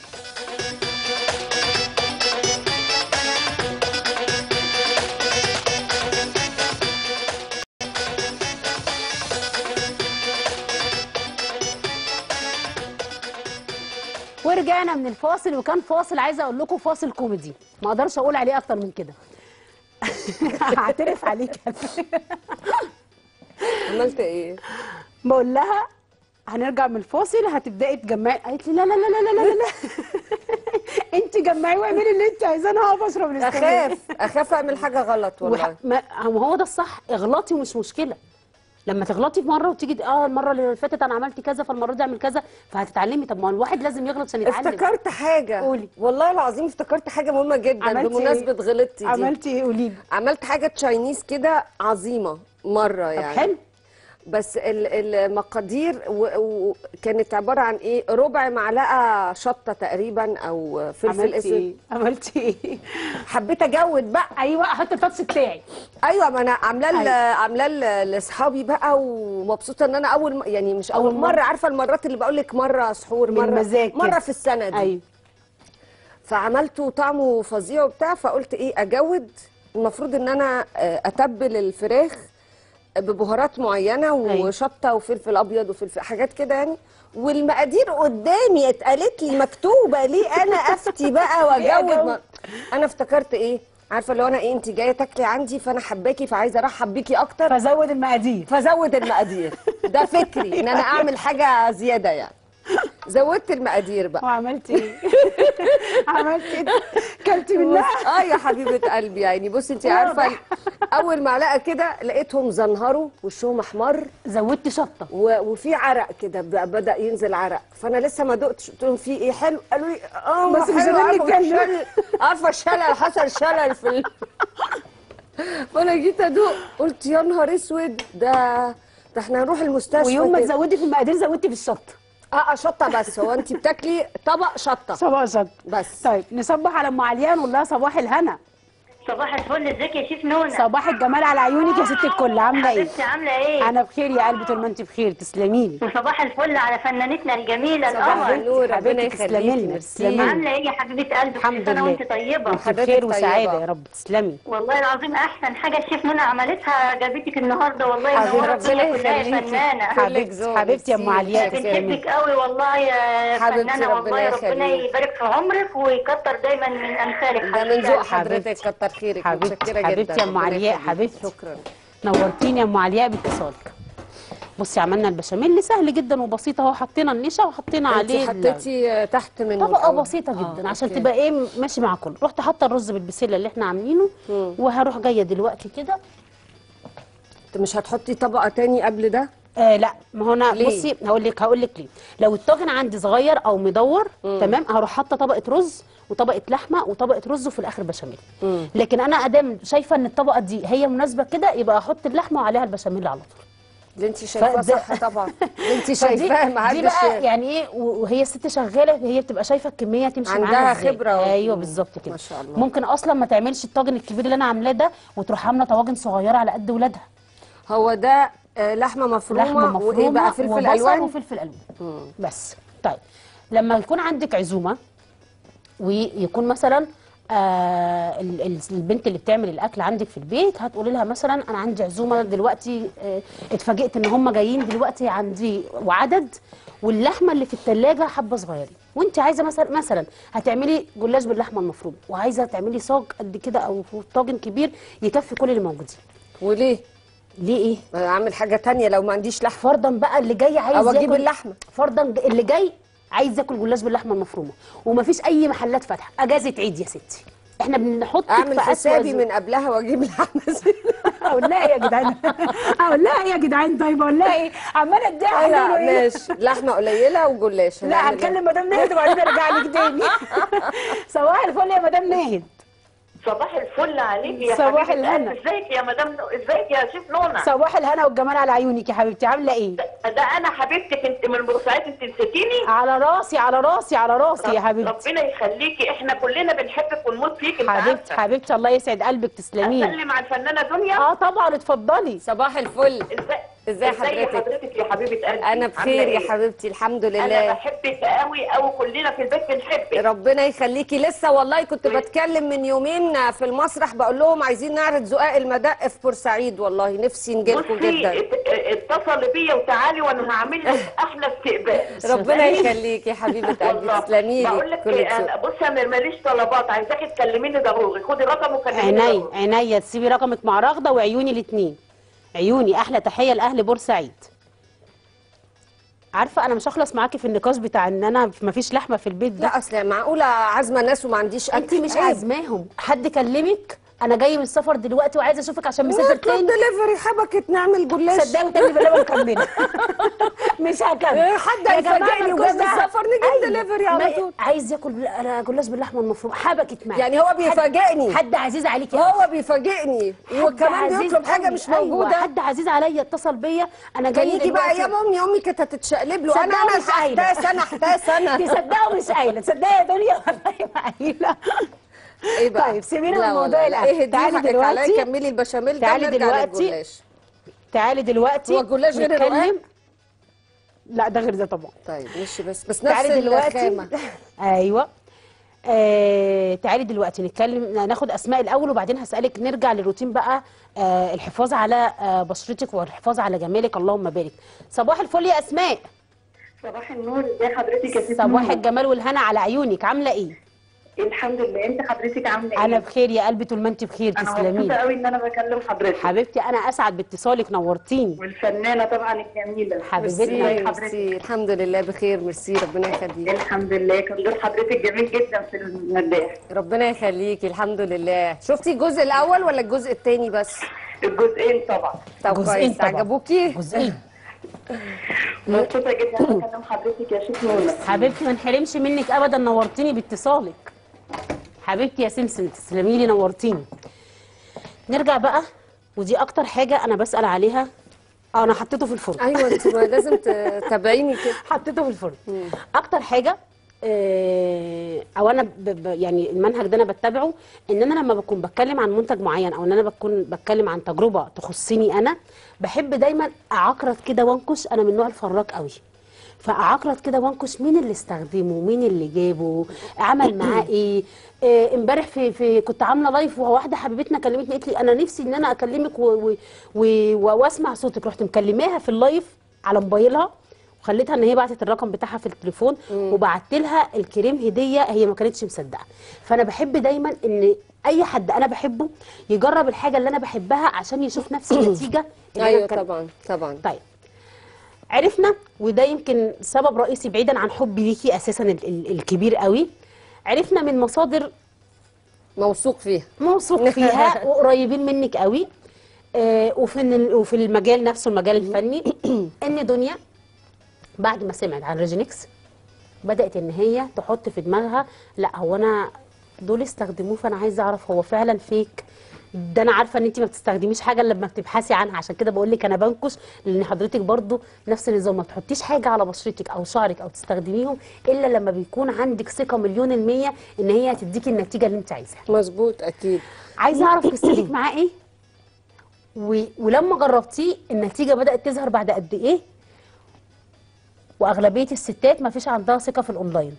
ورجعنا من الفاصل وكان فاصل عايزه اقول لكم فاصل كوميدي ما اقدرش اقول عليه اكتر من كده هعترف عليك عملت ايه بقول لها هنرجع من الفاصل هتبداي تجمعي قالت لي لا لا لا لا لا لا لا انت جمعي واعملي اللي انت عايزاه انا هقف اشرب الاسكندريه اخاف اخاف اعمل حاجه غلط والله وح... ما ما هو ده الصح اغلطي ومش مشكله لما تغلطي في مره وتيجي اه المره اللي فاتت انا عملت كذا فالمره دي اعمل كذا فهتتعلمي طب ما هو الواحد لازم يغلط عشان يتعلم افتكرت حاجه قولي. والله العظيم افتكرت حاجه مهمه جدا عملتي بمناسبه إيه؟ غلطتي دي عملتي ايه قولي لي عملت حاجه تشاينيز كده عظيمه مره طب يعني حلو بس ال- المقادير وكانت عباره عن ايه ربع معلقه شطه تقريبا او فلفل عملتي اسود ايه عملتي ايه حبيت اجود بقى ايوه احط التاتش بتاعي ايوه ما انا عاملاه ل- أيوة. عاملاه ل- لاصحابي بقى ومبسوطه ان انا اول م- يعني مش اول أول مرة. مره عارفه المرات اللي بقول لك مره سحور مره بالمزاج كده. مره في السنه دي ايوه فعملته طعمه فظيع وبتاع فقلت ايه اجود المفروض ان انا آه، اتبل الفراخ ببهارات معينه أيوة. وشطه وفلفل ابيض وفلفل حاجات كده يعني والمقادير قدامي اتقالت لي مكتوبه ليه انا افتي بقى ليه واجود أجود؟ ما- انا افتكرت ايه عارفه لو انا ايه انت جايه تاكلي عندي فانا حباكي فعايزه ارحب بيكي اكتر فزود المقادير فزود المقادير ده فكري ان انا اعمل حاجه زياده يعني زودت المقادير بقى وعملتي ايه عملتي ايه كلتي منها اه يا حبيبه قلبي يعني بصي انت عارفه اول معلقه كده لقيتهم زنهروا وشهم احمر زودت شطه و- وفي عرق كده بقى بدا ينزل عرق فانا لسه ما دقتش قلت لهم في ايه حلو قالوا لي اه بس مش حلو، قادرين عارفة نتكلم. الشلل- عارفه الشلل حصل شلل في ال... فانا جيت ادوق قلت يا نهار اسود ده ده احنا هنروح المستشفى ويوم ما كده. تزودي في المقادير زودتي في الشطه اه اه شطه بس هو انت بتاكلي طبق شطه صباح شطه بس طيب نصبح على ام عليان ونقول لها صباح الهنا صباح الفل ازيك يا شيف نونا صباح الجمال على عيونك يا ست الكل عامله ايه حبيبتي عامله ايه انا بخير يا قلبي طول ما انت بخير تسلمي لي وصباح الفل على فنانتنا الجميله صباح القمر النور ربنا حبيبتي يخليكي تسلمي لنا، ميرسي. تسلمي لنا. عامله ايه يا حبيبه قلبي الحمد كل سنه لله. وانت طيبه انت حضرتك بخير وسعاده طيبة. يا رب تسلمي والله العظيم احسن حاجه الشيف نونا عملتها جابتك النهارده والله حبيبتي، منوره الدنيا ربنا كلها يا يخليكي. فنانه كلك حبيبتي ذوق، حبيبتي يا ام ميرسي. علياء شكراً. تسلمي بنحبك قوي والله يا حبيبتي، فنانه ربنا والله ربنا يخليكي. يبارك في عمرك ويكتر دايما من امثالك ده من حبيبتي. ذوق حضرتك كتر خيرك حبيبتي، متشكره حبيبتي جدا يا أم ربنا علياء، يخليكي. حبيبتي. شكرا نورتيني يا ام علياء باتصالك بصي عملنا البشاميل سهل جدا وبسيط اهو حطينا النشا وحطينا انت عليه ال- حطيتي تحت منه طبقه الأول. بسيطه جدا آه، عشان أوكي. تبقى ايه ماشي مع كله رحت حاطه الرز بالبسله اللي احنا عاملينه وهروح جايه دلوقتي كده انت مش هتحطي طبقه تاني قبل ده آه لا ما هو انا ليه؟ بصي هقول لك هقول لك ليه لو الطاجن عندي صغير او مدور تمام هروح حاطه طبقه رز وطبقه لحمه وطبقه رز وفي الاخر بشاميل لكن انا ادام شايفه ان الطبقه دي هي مناسبه كده يبقى احط اللحمه وعليها البشاميل على طول اللي انت شايفاه فده- صح طبعا اللي انت فدي- شايفاه ما دي حدش بقى يعني ايه و- وهي الست شغاله هي بتبقى شايفه الكميه تمشي عندها معاها ازاي خبرة و- ايوه بالظبط كده ما شاء الله. ممكن اصلا ما تعملش الطاجن الكبير اللي انا عاملاه ده وتروح عامله طواجن صغيره على قد ولادها هو ده آه، لحمه مفرومه لحمه مفرومه وايه بقى فلفل وبصل الوان وفلفل الوان بس طيب لما يكون عندك عزومه ويكون مثلا آه ال- ال- البنت اللي بتعمل الاكل عندك في البيت هتقولي لها مثلا انا عندي عزومه دلوقتي آه اتفاجئت ان هم جايين دلوقتي عندي وعدد واللحمه اللي في الثلاجه حبه صغيرين وانت عايزه مثلا مثلا هتعملي جلاش باللحمه المفرومه وعايزه تعملي صاج قد كده او طاجن كبير يكفي كل اللي موجودين وليه ليه ايه اعمل حاجه تانية لو ما عنديش لحمه فرضا بقى اللي جاي عايز او اجيب ياكل اللحمه فرضا اللي جاي عايز ياكل جلاش باللحمه المفرومه ومفيش اي محلات فاتحه اجازه عيد يا ستي احنا بنحطك اعمل في أسوأ حسابي ظروف. من قبلها واجيب لحمه اقول لها ايه يا جدعان اقول لها ايه يا جدعان طيب اقول لها ايه عماله اديها لا حلول وإيه؟ ماشي لحمه قليله وجلاش لا هنعمل إيه؟ هنكلم مدام ناهد وبعدين ارجع لك تاني صباح الفل يا مدام ناهد صباح الفل عليك يا صباح حبيبة الهنا. قلبي. ازيك يا مدام نو- ازيك يا شيف نونا صباح الهنا والجمال على عيونك يا حبيبتي عامله ايه ده انا حبيبتك انت من بورسعيد انت نسيتيني على راسي على راسي على راسي يا حبيبتي ربنا يخليكي احنا كلنا بنحبك ونموت فيك انت حبيبتي عارفة. حبيبتي الله يسعد قلبك تسلمي لي. اسلم على الفنانه دنيا اه طبعا اتفضلي صباح الفل ازاي ازاي ازاي حضرتك؟ حضرتك يا حبيبه قلبي انا بخير عاملة يا إيه؟ حبيبتي الحمد انا لله بحبك قوي قوي كلنا في البيت بنحبك ربنا يخليكي لسه والله كنت بتكلم من يومين في المسرح بقول لهم عايزين نعرض زقاق المدق في بورسعيد والله نفسي نجيلكم بصي جدا ات- اتصلي بيا وتعالي وانا هعمل لك احلى استقبال ربنا يخليكي يا حبيبه قلبي والله تسلمي بقول لي لك كل إيه، انا بصي انا ماليش طلبات عايزاكي تكلميني ضروري خدي رقم وكلميني عينيا ضروري. عينيا تسيبي رقمك مع رغده وعيوني الاثنين عيوني احلى تحيه لاهل بورسعيد عارفه انا مش هخلص معاكي في النقاش بتاع ان انا مفيش لحمه في البيت ده لا اصل معقوله عازمه ناس وما عنديش انت اكل مش عيب. عازماهم حد كلمك انا جاي من السفر دلوقتي وعايزه اشوفك عشان مسافر نطلب تاني دليفري حبكت نعمل جلاش صدقوا تاني بالله مكمله مش هكمل إيه، حد يا جماعة هيفاجئني مالكوش وجاي من دعوة. السفر نجيب أيوة. دليفري على ما- طول. عايز ياكل بال- انا جلاش باللحمه المفرومه حبكت معايا يعني هو حد- بيفاجئني حد عزيز عليك يا هو بيفاجئني حد وكمان عزيز بيطلب حاجه قوي. مش أيوة، موجوده حد عزيز عليا اتصل بيا انا كان جاي يجي بقى دلوقتي. ايام امي امي كانت هتتشقلب له انا صدقوا انا مش قايلة. احتاس انا احتاس انا تصدقوا مش قايله تصدقي يا دنيا والله ما قايله ايه بقى طيب، سيبينا لا من موضوع والله، الأكل. ايه تعالي تعالي دلوقتي- دلوقتي كملي البشاميل ده تعالي ونرجع دلوقتي للجلاش تعالي دلوقتي هو الجلاش غير الرقاق؟ نتكلم لا ده غير ده طبعا طيب ماشي بس بس نفس تعالي دلوقتي الخامه ايوه آه تعالي دلوقتي نتكلم ناخد اسماء الاول وبعدين هسالك نرجع للروتين بقى آه الحفاظ على آه بشرتك والحفاظ على جمالك اللهم بارك صباح الفل يا اسماء صباح النور ازي حضرتك يا ست صباح نور؟ الجمال والهنا على عيونك عامله ايه الحمد لله انت حضرتك عامله ايه انا بخير يا قلبي طول ما انت بخير انا تسلمي مبسوطه لي. قوي ان انا بكلم حضرتك حبيبتي انا اسعد باتصالك نورتيني والفنانه طبعا الجميله حبيبتنا. ازي ميرسي حضرتك ميرسي الحمد لله بخير ميرسي ربنا يخليك الحمد لله كان دور حضرتك جميل جدا في المداح ربنا يخليكي الحمد لله شفتي الجزء الاول ولا الجزء الثاني بس الجزئين طبعا طب جزئين كويس طبعا. عجبوكي جزئين مبسوطه جدا ان انا بكلم حضرتك يا شيخ نونا حبيبتي ما نحرمش منك ابدا نورتيني باتصالك حبيبتي يا سمسم تسلمي لي نورتيني نرجع بقى ودي اكتر حاجه انا بسال عليها اه انا حطيته في الفرن ايوه انت ما لازم تتابعيني كده حطيته في الفرن اكتر حاجه آه، او انا ب ب يعني المنهج ده انا بتبعه ان انا لما بكون بتكلم عن منتج معين او ان انا بكون بتكلم عن تجربه تخصني انا بحب دايما اعقرط كده وانكش انا من نوع الفراك قوي فاعقرط كده وانكش مين اللي استخدمه مين اللي جابه عمل معاه ايه آه، امبارح في في كنت عامله لايف وواحده حبيبتنا كلمتني قالت لي انا نفسي ان انا اكلمك و- و- و- واسمع صوتك رحت مكلماها في اللايف على موبايلها وخليتها ان هي بعتت الرقم بتاعها في التليفون وبعت لها الكريم هديه هي ما كانتش مصدقه فانا بحب دايما ان اي حد انا بحبه يجرب الحاجه اللي انا بحبها عشان يشوف نفس النتيجه اللي أنا ايوه كان- طبعا طبعا طيب عرفنا وده يمكن سبب رئيسي بعيدا عن حبي ليكي اساسا ال- ال- الكبير قوي عرفنا من مصادر موثوق فيها موثوق فيها وقريبين منك قوي آه وفي ال- وفي المجال نفسه المجال الفني ان دنيا بعد ما سمعت عن ريجينكس بدات ان هي تحط في دماغها لا هو انا دول استخدموه فانا عايزه اعرف هو فعلا فيك ده انا عارفه ان انت ما بتستخدميش حاجه الا لما بتبحثي عنها عشان كده بقول لك انا بنكش لان حضرتك برضو نفس النظام ما تحطيش حاجه على بشرتك او شعرك او تستخدميهم الا لما بيكون عندك ثقه مليون الميه ان هي هتديكي النتيجه اللي انت عايزاها مظبوط اكيد عايزه اعرف قصتك معاه ايه و... ولما جربتيه النتيجه بدات تظهر بعد قد ايه واغلبيه الستات ما فيش عندها ثقه في الاونلاين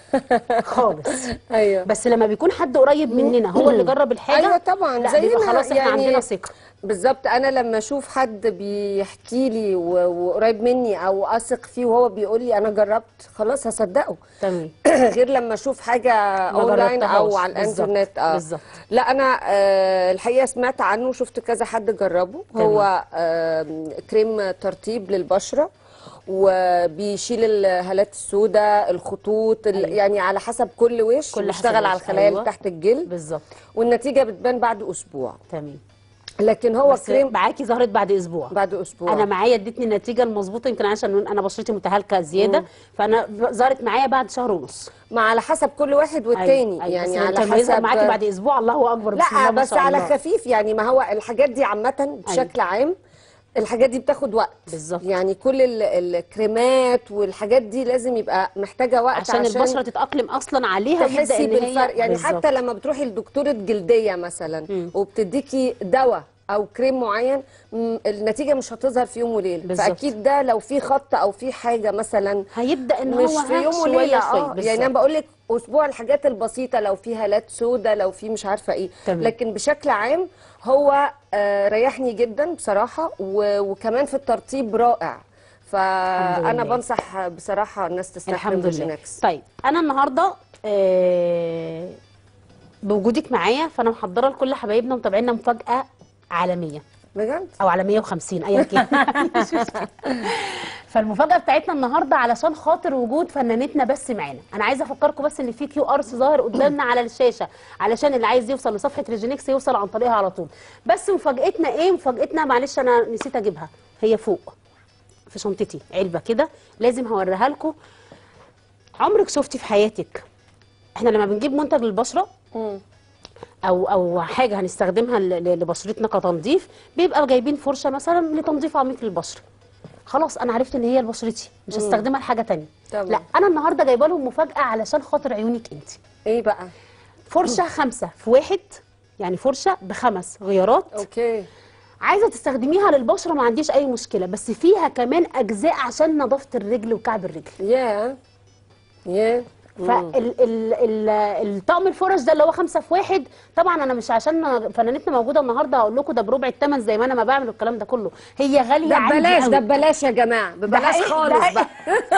خالص ايوه بس لما بيكون حد قريب مننا هو اللي جرب الحاجه ايوه طبعا لا بيبقى زينا خلاص احنا يعني عندنا ثقه بالظبط انا لما اشوف حد بيحكي لي و- وقريب مني او اثق فيه وهو بيقول لي انا جربت خلاص هصدقه تمام غير لما اشوف حاجه ما اونلاين او جربتهاش. على بالظبط. الانترنت اه بالظبط. لا انا آه الحقيقه سمعت عنه وشفت كذا حد جربه تمام. هو آه كريم ترطيب للبشره وبيشيل الهالات السوداء الخطوط ال- أيوة. يعني على حسب كل وش كل حسب بيشتغل على الوش، الخلايا اللي أيوة. تحت الجلد بالظبط والنتيجه بتبان بعد اسبوع تمام لكن هو بس كريم معاكي ظهرت بعد اسبوع بعد اسبوع انا معايا ادتني النتيجه المظبوطه يمكن عشان انا بشرتي متهالكه زياده فانا ب- ظهرت معايا بعد شهر ونص ما على حسب كل واحد والتاني أيوة. يعني بس على لما يظهر حسب معاكي بعد اسبوع الله اكبر بسم الله لا ما بس شاء على الله. خفيف يعني ما هو الحاجات دي عامة بشكل عام الحاجات دي بتاخد وقت بالظبط. يعني كل ال- الكريمات والحاجات دي لازم يبقى محتاجة وقت عشان, عشان, البشره تتاقلم اصلا عليها ويبدا تحسي ان هي بالفرق يعني بالظبط. حتى لما بتروحي لدكتوره جلديه مثلا وبتديكي دواء او كريم معين م، النتيجه مش هتظهر في يوم وليله بالظبط. فاكيد ده لو في خط او في حاجه مثلا هيبدا ان مش هو في ها يوم شويه وليله شويه اه يعني انا بقول لك اسبوع الحاجات البسيطه لو في هالات سودة لو في مش عارفه ايه تمام. لكن بشكل عام هو آه ريحني جدا بصراحه و- وكمان في الترطيب رائع الحمد فانا لله. بنصح بصراحه الناس تستخدم الحمد لله فيجينكس. طيب انا النهارده آه بوجودك معايا فانا محضره لكل حبايبنا ومتابعينا مفاجاه عالميه بجد او على 150 ايا كان مفيش مشكلة. فالمفاجاه بتاعتنا النهارده علشان خاطر وجود فنانتنا بس معانا انا عايزه افكركم بس ان في كيو ار ظاهر قدامنا على الشاشه علشان اللي عايز يوصل لصفحه ريجينكس يوصل عن طريقها على طول بس مفاجاتنا ايه مفاجاتنا معلش انا نسيت اجيبها هي فوق في شنطتي علبه كده لازم هوريها لكم عمرك شفتي في حياتك احنا لما بنجيب منتج للبشره او او حاجه هنستخدمها ل- ل- لبشرتنا كتنظيف بيبقى جايبين فرشه مثلا لتنظيف عميق للبشره خلاص انا عرفت ان هي لبشرتي مش هستخدمها لحاجه تانية تمام. لا انا النهارده جايبه لهم مفاجاه علشان خاطر عيونك انت ايه بقى فرشه خمسه في واحد يعني فرشه بخمس غيارات اوكي عايزه تستخدميها للبشره ما عنديش اي مشكله بس فيها كمان اجزاء عشان نظافه الرجل وكعب الرجل يا يا فالطقم الفرش ده اللي هو خمسة في واحد طبعا انا مش عشان فنانتنا موجوده النهارده هقول لكم ده بربع الثمن زي ما انا ما بعمل الكلام ده كله هي غاليه ده عندي ببلاش قوي. ده ببلاش يا جماعه ببلاش حقيقي، ده خالص حقيقي. بقى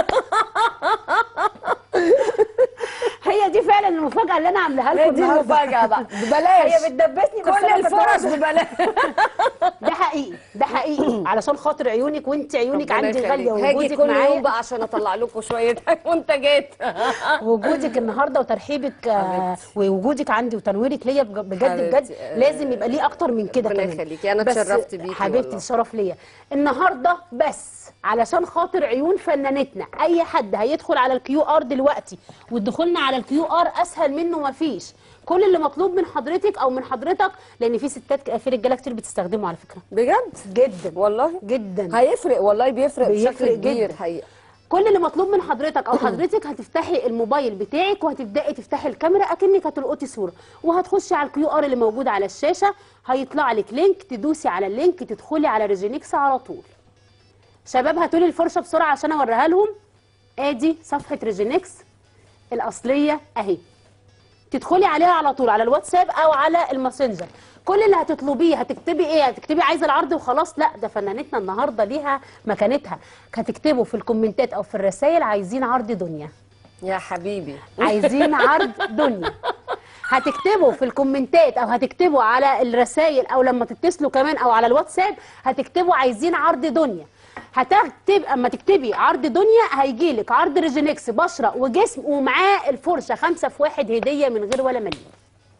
هي دي فعلا المفاجاه اللي انا عاملاها لكم هي دي النهارده المفاجاه بقى ببلاش هي بتدبسني بس كل أنا كنت الفرص عايزة- ببلاش ده حقيقي ده حقيقي علشان خاطر عيونك وانت عيونك ربنا عندي يخليك. غاليه هاجي ووجودك كل يوم معايا بقى عشان اطلع لكم شويه منتجات وجودك النهارده وترحيبك آه ووجودك عندي وتنويرك ليا بج- بجد بجد حبيبتي، آه، لازم يبقى ليه اكتر من كده ربنا كمان يخليكي، أنا بس اتشرفت بيكي حبيبتي والله. الشرف ليا النهارده بس علشان خاطر عيون فنانتنا اي حد هيدخل على الكيو ار دلوقتي ودخولنا على الكيو ار اسهل منه مفيش كل اللي مطلوب من حضرتك او من حضرتك لان في ستات في رجاله كتير بتستخدمه على فكره بجد جدا والله جدا هيفرق والله بيفرق, بيفرق بشكل كبير جدا. حقيقه كل اللي مطلوب من حضرتك او حضرتك هتفتحي الموبايل بتاعك وهتبداي تفتحي الكاميرا اكنك هتلقطي صوره وهتخشي على الكيو ار اللي موجود على الشاشه هيطلع لك لينك تدوسي على اللينك تدخلي على ريجينكس على طول شباب هاتوا لي الفرشه بسرعه عشان اوريها لهم ادي صفحه ريجينكس الاصليه اهي تدخلي عليها على طول على الواتساب او على الماسنجر كل اللي هتطلبيه هتكتبي ايه هتكتبي عايزه العرض وخلاص لا ده فنانتنا النهارده ليها مكانتها هتكتبوا في الكومنتات او في الرسائل عايزين عرض دنيا يا حبيبي عايزين عرض دنيا هتكتبوا في الكومنتات او هتكتبوا على الرسائل او لما تتصلوا كمان او على الواتساب هتكتبوا عايزين عرض دنيا هتكتب اما تكتبي عرض دنيا هيجيلك عرض ريجينكس بشره وجسم ومعاه الفرشه خمسه في واحد هديه من غير ولا مليون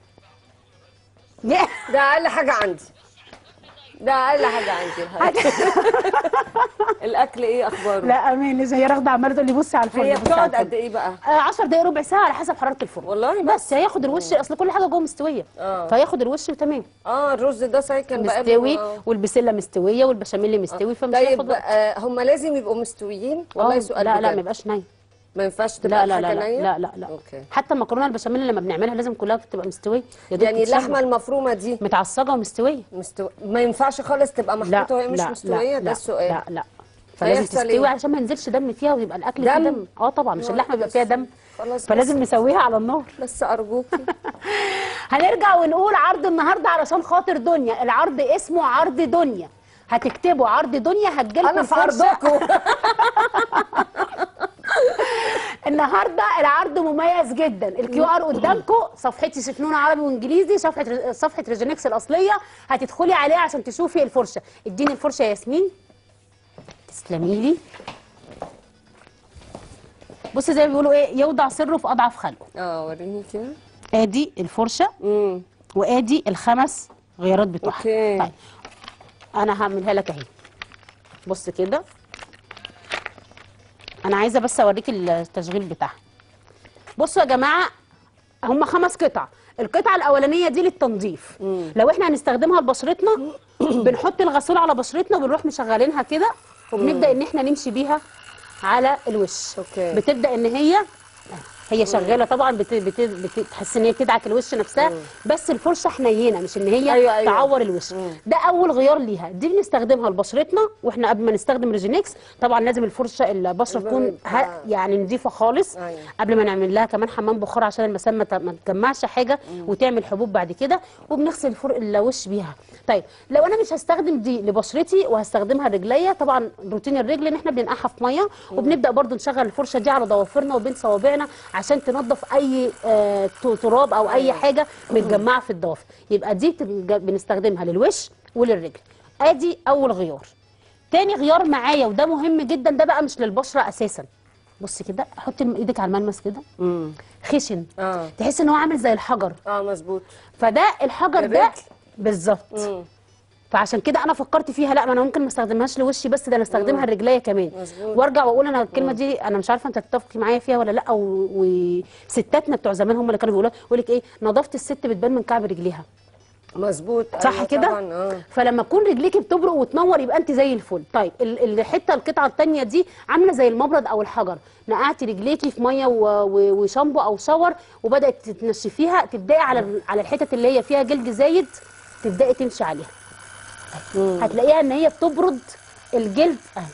ده اقل حاجه عندي ده اقل حاجه عندي الحقيقة. الاكل ايه اخباره لا امين لسه هي راغده عماله تقول لي بصي على الفرن هي بصي على بتقعد الفرن. قد ايه بقى آه 10 دقايق ربع ساعه على حسب حراره الفرن والله بس هياخد الوش اصل كل حاجه جوه مستويه آه. فهياخد الوش تمام اه الرز ده سايكن بقى مستوي آه. والبسله مستويه والبشاميل مستوي فمش طيب هياخد وقت. آه هم لازم يبقوا مستويين والله آه، سؤال لا لا بجد. ما يبقاش ني ما ينفعش تبقى لا لا لا الحاجة لا, نية؟ لا لا لا اوكي حتى المكرونه البشاميل اللي لما بنعملها لازم كلها تبقى مستويه يا دوب يعني تتشوح. اللحمه المفرومه دي متعصجه ومستويه مستو... ما ينفعش خالص تبقى لا محطوطه وهي مش لا مستويه لا ده لا السؤال لا لا فلازم هيحصل تستوي إيه؟ عشان ما ينزلش دم فيها ويبقى الاكل دم؟ فيه دم اه طبعا مش يا اللحمه بيبقى بس- فيها دم خلاص فلازم بس, نسويها على النار بس ارجوكي هنرجع ونقول عرض النهارده علشان خاطر دنيا العرض اسمه عرض دنيا هتكتبوا عرض دنيا هتجيلكم انا في فرصة. عرضكم النهارده العرض مميز جدا الكيو ار قدامكم صفحتي سفنون عربي وانجليزي صفحه صفحه ريجينكس الاصليه هتدخلي عليها عشان تشوفي الفرشه اديني الفرشه يا ياسمين تسلمي لي بصي زي ما بيقولوا ايه يوضع سره في اضعف خلقه اه وريني كده ادي الفرشه امم وادي الخمس غيارات بتوعها أوكي. طيب انا هعملها لك اهي بص كده انا عايزه بس اوريك التشغيل بتاعها بصوا يا جماعه هم خمس قطع القطعه الاولانيه دي للتنظيف لو احنا هنستخدمها لبشرتنا بنحط الغسول على بشرتنا وبنروح مشغلينها كده وبنبدا ان احنا نمشي بيها على الوش أوكي. بتبدا ان هي هي شغاله طبعا بت... بت... بتحس ان هي بتدعك الوش نفسها بس الفرشه حنينه مش ان هي أيوة، أيوة. تعور الوش ده اول غيار ليها دي بنستخدمها لبشرتنا واحنا قبل ما نستخدم ريجينكس طبعا لازم الفرشه البشره تكون ه... يعني نظيفه خالص أيوة. قبل ما نعمل لها كمان حمام بخار عشان المسام ما ت- ما تجمعش حاجه وتعمل حبوب بعد كده وبنغسل الفرق الوش بيها طيب لو انا مش هستخدم دي لبشرتي وهستخدمها لرجليا طبعا روتين الرجل ان احنا بننقعها في ميه وبنبدا برضو نشغل الفرشه دي على ضوافرنا وبين صوابعنا عشان تنظف اي آه تو- تراب او اي حاجه متجمعه في الضوافر يبقى دي بتبقى- بنستخدمها للوش وللرجل ادي اول غيار تاني غيار معايا وده مهم جدا ده بقى مش للبشره اساسا بص كده حطي ايدك على الملمس كده امم خشن اه تحس ان هو عامل زي الحجر اه مظبوط فده الحجر ده الرجل. بالظبط مم. فعشان كده انا فكرت فيها لا ما انا ممكن ما استخدمهاش لوشي بس ده انا استخدمها لرجليا كمان مظبوط. وارجع واقول انا الكلمه دي انا مش عارفه انت تتفقي معايا فيها ولا لا و- وستاتنا بتوع زمان هم اللي كانوا بيقولوا يقول لك ايه نظافه الست بتبان من كعب رجليها مظبوط صح أيوة كده طبعا اه فلما تكون رجليكي بتبرق وتنور يبقى انت زي الفل طيب ال- الحته القطعه الثانيه دي عامله زي المبرد او الحجر نقعتي رجليكي في ميه و- و- وشامبو او شاور وبدات تنشفيها تبداي على ال- على الحتت اللي هي فيها جلد زايد تبداي تمشي عليها هتلاقيها ان هي بتبرد الجلد اهي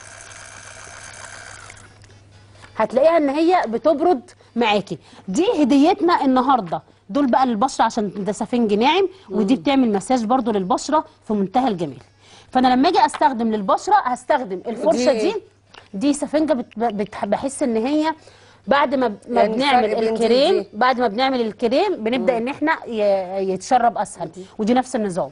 هتلاقيها ان هي بتبرد معاكي دي هديتنا النهارده دول بقى للبشره عشان ده سفنج ناعم ودي بتعمل مساج برضو للبشره في منتهى الجمال فانا لما اجي استخدم للبشره هستخدم الفرشه دي دي دي سفنجه بت بت بحس ان هي بعد ما ما يعني بنعمل فرق بين دي الكريم ودي. بعد ما بنعمل الكريم بنبدا ان احنا ي- يتشرب اسهل ودي نفس النظام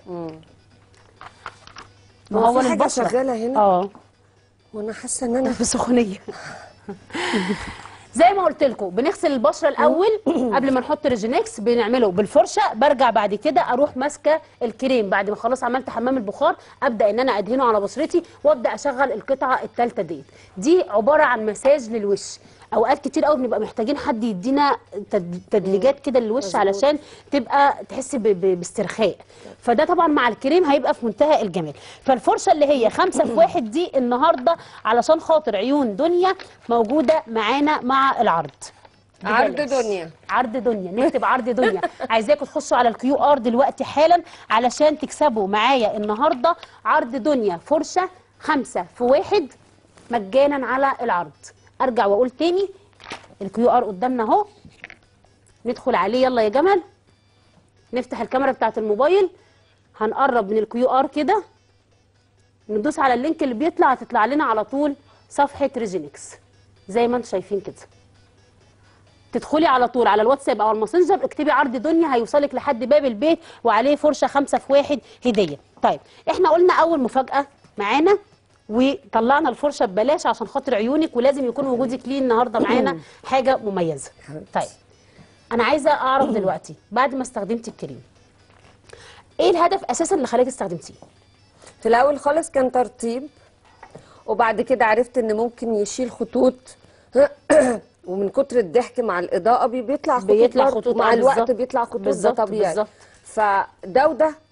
هو في حاجة شغالة هنا؟ اه وانا حاسه ان انا في سخونيه زي ما قلت لكم بنغسل البشره الاول قبل ما نحط ريجينكس بنعمله بالفرشه برجع بعد كده اروح ماسكه الكريم بعد ما خلاص عملت حمام البخار ابدا ان انا ادهنه على بشرتي وابدا اشغل القطعه الثالثه ديت دي عباره عن مساج للوش اوقات كتير قوي بنبقى محتاجين حد يدينا تد- تدليجات كده للوش علشان تبقى تحس ب- ب- باسترخاء فده طبعا مع الكريم هيبقى في منتهى الجمال فالفرشه اللي هي خمسة في واحد دي النهارده علشان خاطر عيون دنيا موجوده معانا مع العرض عرض ببلاش. دنيا. عرض دنيا نكتب عرض دنيا عايزاكم تخشوا على الكيو ار دلوقتي حالا علشان تكسبوا معايا النهارده عرض دنيا فرشه خمسة في واحد مجانا على العرض ارجع واقول تاني الكيو ار قدامنا اهو ندخل عليه يلا يا جمل نفتح الكاميرا بتاعت الموبايل هنقرب من الكيو ار كده ندوس على اللينك اللي بيطلع هتطلع لنا على طول صفحه ريجينكس زي ما انتم شايفين كده تدخلي على طول على الواتساب او الماسنجر اكتبي عرض دنيا هيوصلك لحد باب البيت وعليه فرشه خمسة في واحد هديه طيب احنا قلنا اول مفاجاه معانا وطلعنا الفرشه ببلاش عشان خاطر عيونك ولازم يكون وجودك ليه النهارده معانا حاجه مميزه طيب انا عايزه اعرف دلوقتي بعد ما استخدمتي الكريم ايه الهدف اساسا اللي خلاك استخدمتيه في الاول خالص كان ترطيب وبعد كده عرفت ان ممكن يشيل خطوط ومن كتر الضحك مع الاضاءه بي- بيطلع خطوط بيطلع برضه، خطوط، مع آه، الوقت بالظبط. بيطلع خطوط ده بالظبط، طبيعي بالظبط. فده وده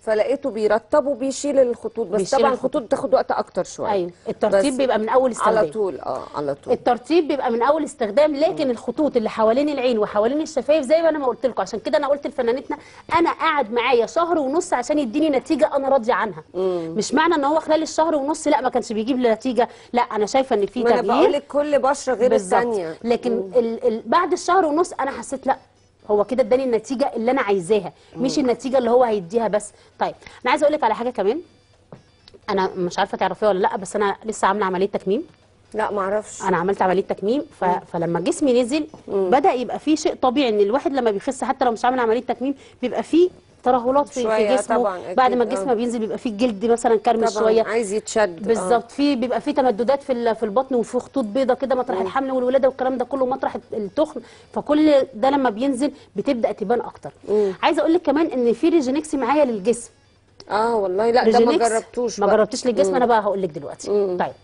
فلقيته بيرطب وبيشيل الخطوط بس بيشيل طبعا الخطوط. الخطوط بتاخد وقت اكتر شويه ايوه الترطيب بس بيبقى من اول استخدام على طول اه على طول الترطيب بيبقى من اول استخدام لكن الخطوط اللي حوالين العين وحوالين الشفايف زي ما انا ما قلت لكم عشان كده انا قلت لفنانتنا انا قاعد معايا شهر ونص عشان يديني نتيجه انا راضيه عنها مش معنى ان هو خلال الشهر ونص لا ما كانش بيجيب لي نتيجه لا انا شايفه ان في ما انا بقول تغيير لك كل بشره غير بالظبط الثانيه لكن ال ال بعد الشهر ونص انا حسيت لا هو كده اداني النتيجه اللي انا عايزاها مش النتيجه اللي هو هيديها بس طيب انا عايزه اقول لك على حاجه كمان انا مش عارفه تعرفيها ولا لا بس انا لسه عامله عمليه تكميم لا ما اعرفش انا عملت عمليه تكميم ف... فلما جسمي نزل بدا يبقى فيه شيء طبيعي ان الواحد لما بيخس حتى لو مش عامل عمليه تكميم بيبقى فيه ترهلات في, في شوية جسمه طبعاً، أكيد، بعد ما آه. الجسم بينزل بيبقى فيه الجلد مثلا كرمش طبعا شويه عايز يتشد آه. بالظبط في بيبقى في تمددات في ال- في البطن وفي خطوط بيضه كده مطرح الحمل والولاده والكلام ده كله مطرح التخن فكل ده لما بينزل بتبدا تبان اكتر عايزه اقول لك كمان ان في ريجينكس معايا للجسم اه والله لا ده ما ريجينكس جربتوش ما بقى. جربتش للجسم انا بقى هقول لك دلوقتي طيب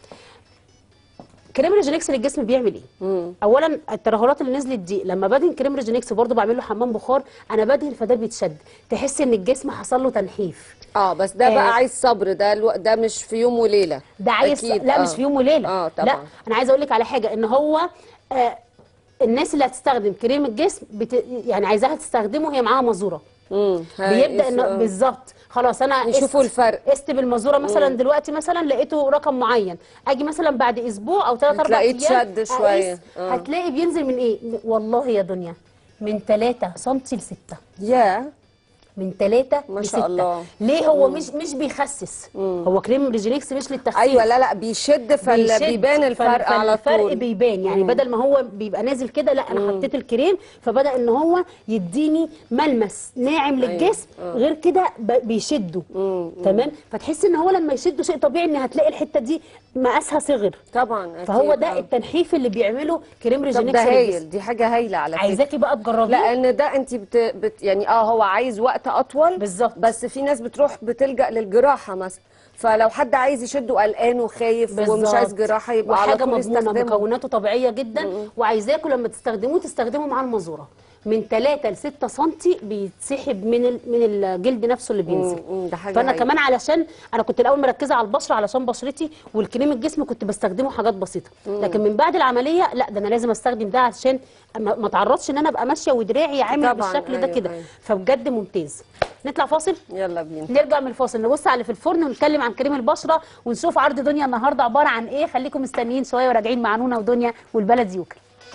كريم ريجينكس للجسم بيعمل ايه اولا الترهلات اللي نزلت دي لما بدهن كريم ريجينكس برضو بعمل له حمام بخار انا بدهن فده بيتشد تحس ان الجسم حصل له تنحيف اه بس ده آه. بقى عايز صبر ده الو... ده مش في يوم وليله ده عايز أكيد، لا آه. مش في يوم وليله اه طبعا لا انا عايزه اقول لك على حاجه ان هو آه الناس اللي هتستخدم كريم الجسم بت... يعني عايزاها تستخدمه هي معاها مزوره امم بيبدا انه بالظبط خلاص انا يشوفوا قست- الفرق. قست بالمزوره مثلا دلوقتي مثلا لقيته رقم معين اجي مثلا بعد اسبوع او ثلاث اربع هتلاقيه ايام اتشد شوية. أقيس، آه. هتلاقي بينزل من ايه م- والله يا دنيا من 3 سم ل 6 يا من 3 ما ل شاء 6 الله. ليه هو مش مش بيخسس هو كريم ريجينكس مش للتخسيس ايوه لا لا بيشد فال... بيبان الفرق فال- على فالفرق طول بيبان يعني بدل ما هو بيبقى نازل كده لا انا حطيت الكريم فبدا ان هو يديني ملمس ناعم للجسم غير كده ب- بيشده تمام فتحس ان هو لما يشده شيء طبيعي ان هتلاقي الحته دي مقاسها صغر طبعا أكيد. فهو ده آه. التنحيف اللي بيعمله كريم طب ريجينكس ده للجسم. هايل دي حاجه هايله على فكره عايزاكي بقى تجربيه لان ده انت بت... بت... يعني اه هو عايز وقت اطول بالظبط. بس في ناس بتروح بتلجا للجراحه مثلا فلو حد عايز يشد وقلقان وخايف ومش بالظبط. عايز جراحه يبقى على وحاجه طول مضمونه يستخدمه مكوناته طبيعيه جدا وعايزاكم لما تستخدموه تستخدموا مع المزوره من 3 ل 6 سم بيتسحب من ال- من الجلد نفسه اللي بينزل مم، ده حاجة فانا هايلة. كمان علشان انا كنت الاول مركزه على البشره علشان بشرتي والكريم الجسم كنت بستخدمه حاجات بسيطه لكن من بعد العمليه لا ده انا لازم استخدم ده عشان ما ما اتعرضش ان انا ابقى ماشيه ودراعي عامل طبعاً، بالشكل ده أيوة، كده أيوة. فبجد ممتاز نطلع فاصل يلا بينا نرجع من الفاصل نبص على اللي في الفرن ونتكلم عن كريم البشره ونشوف عرض دنيا النهارده عباره عن ايه خليكم مستنيين شويه وراجعين مع نونا ودنيا والبلد يوكل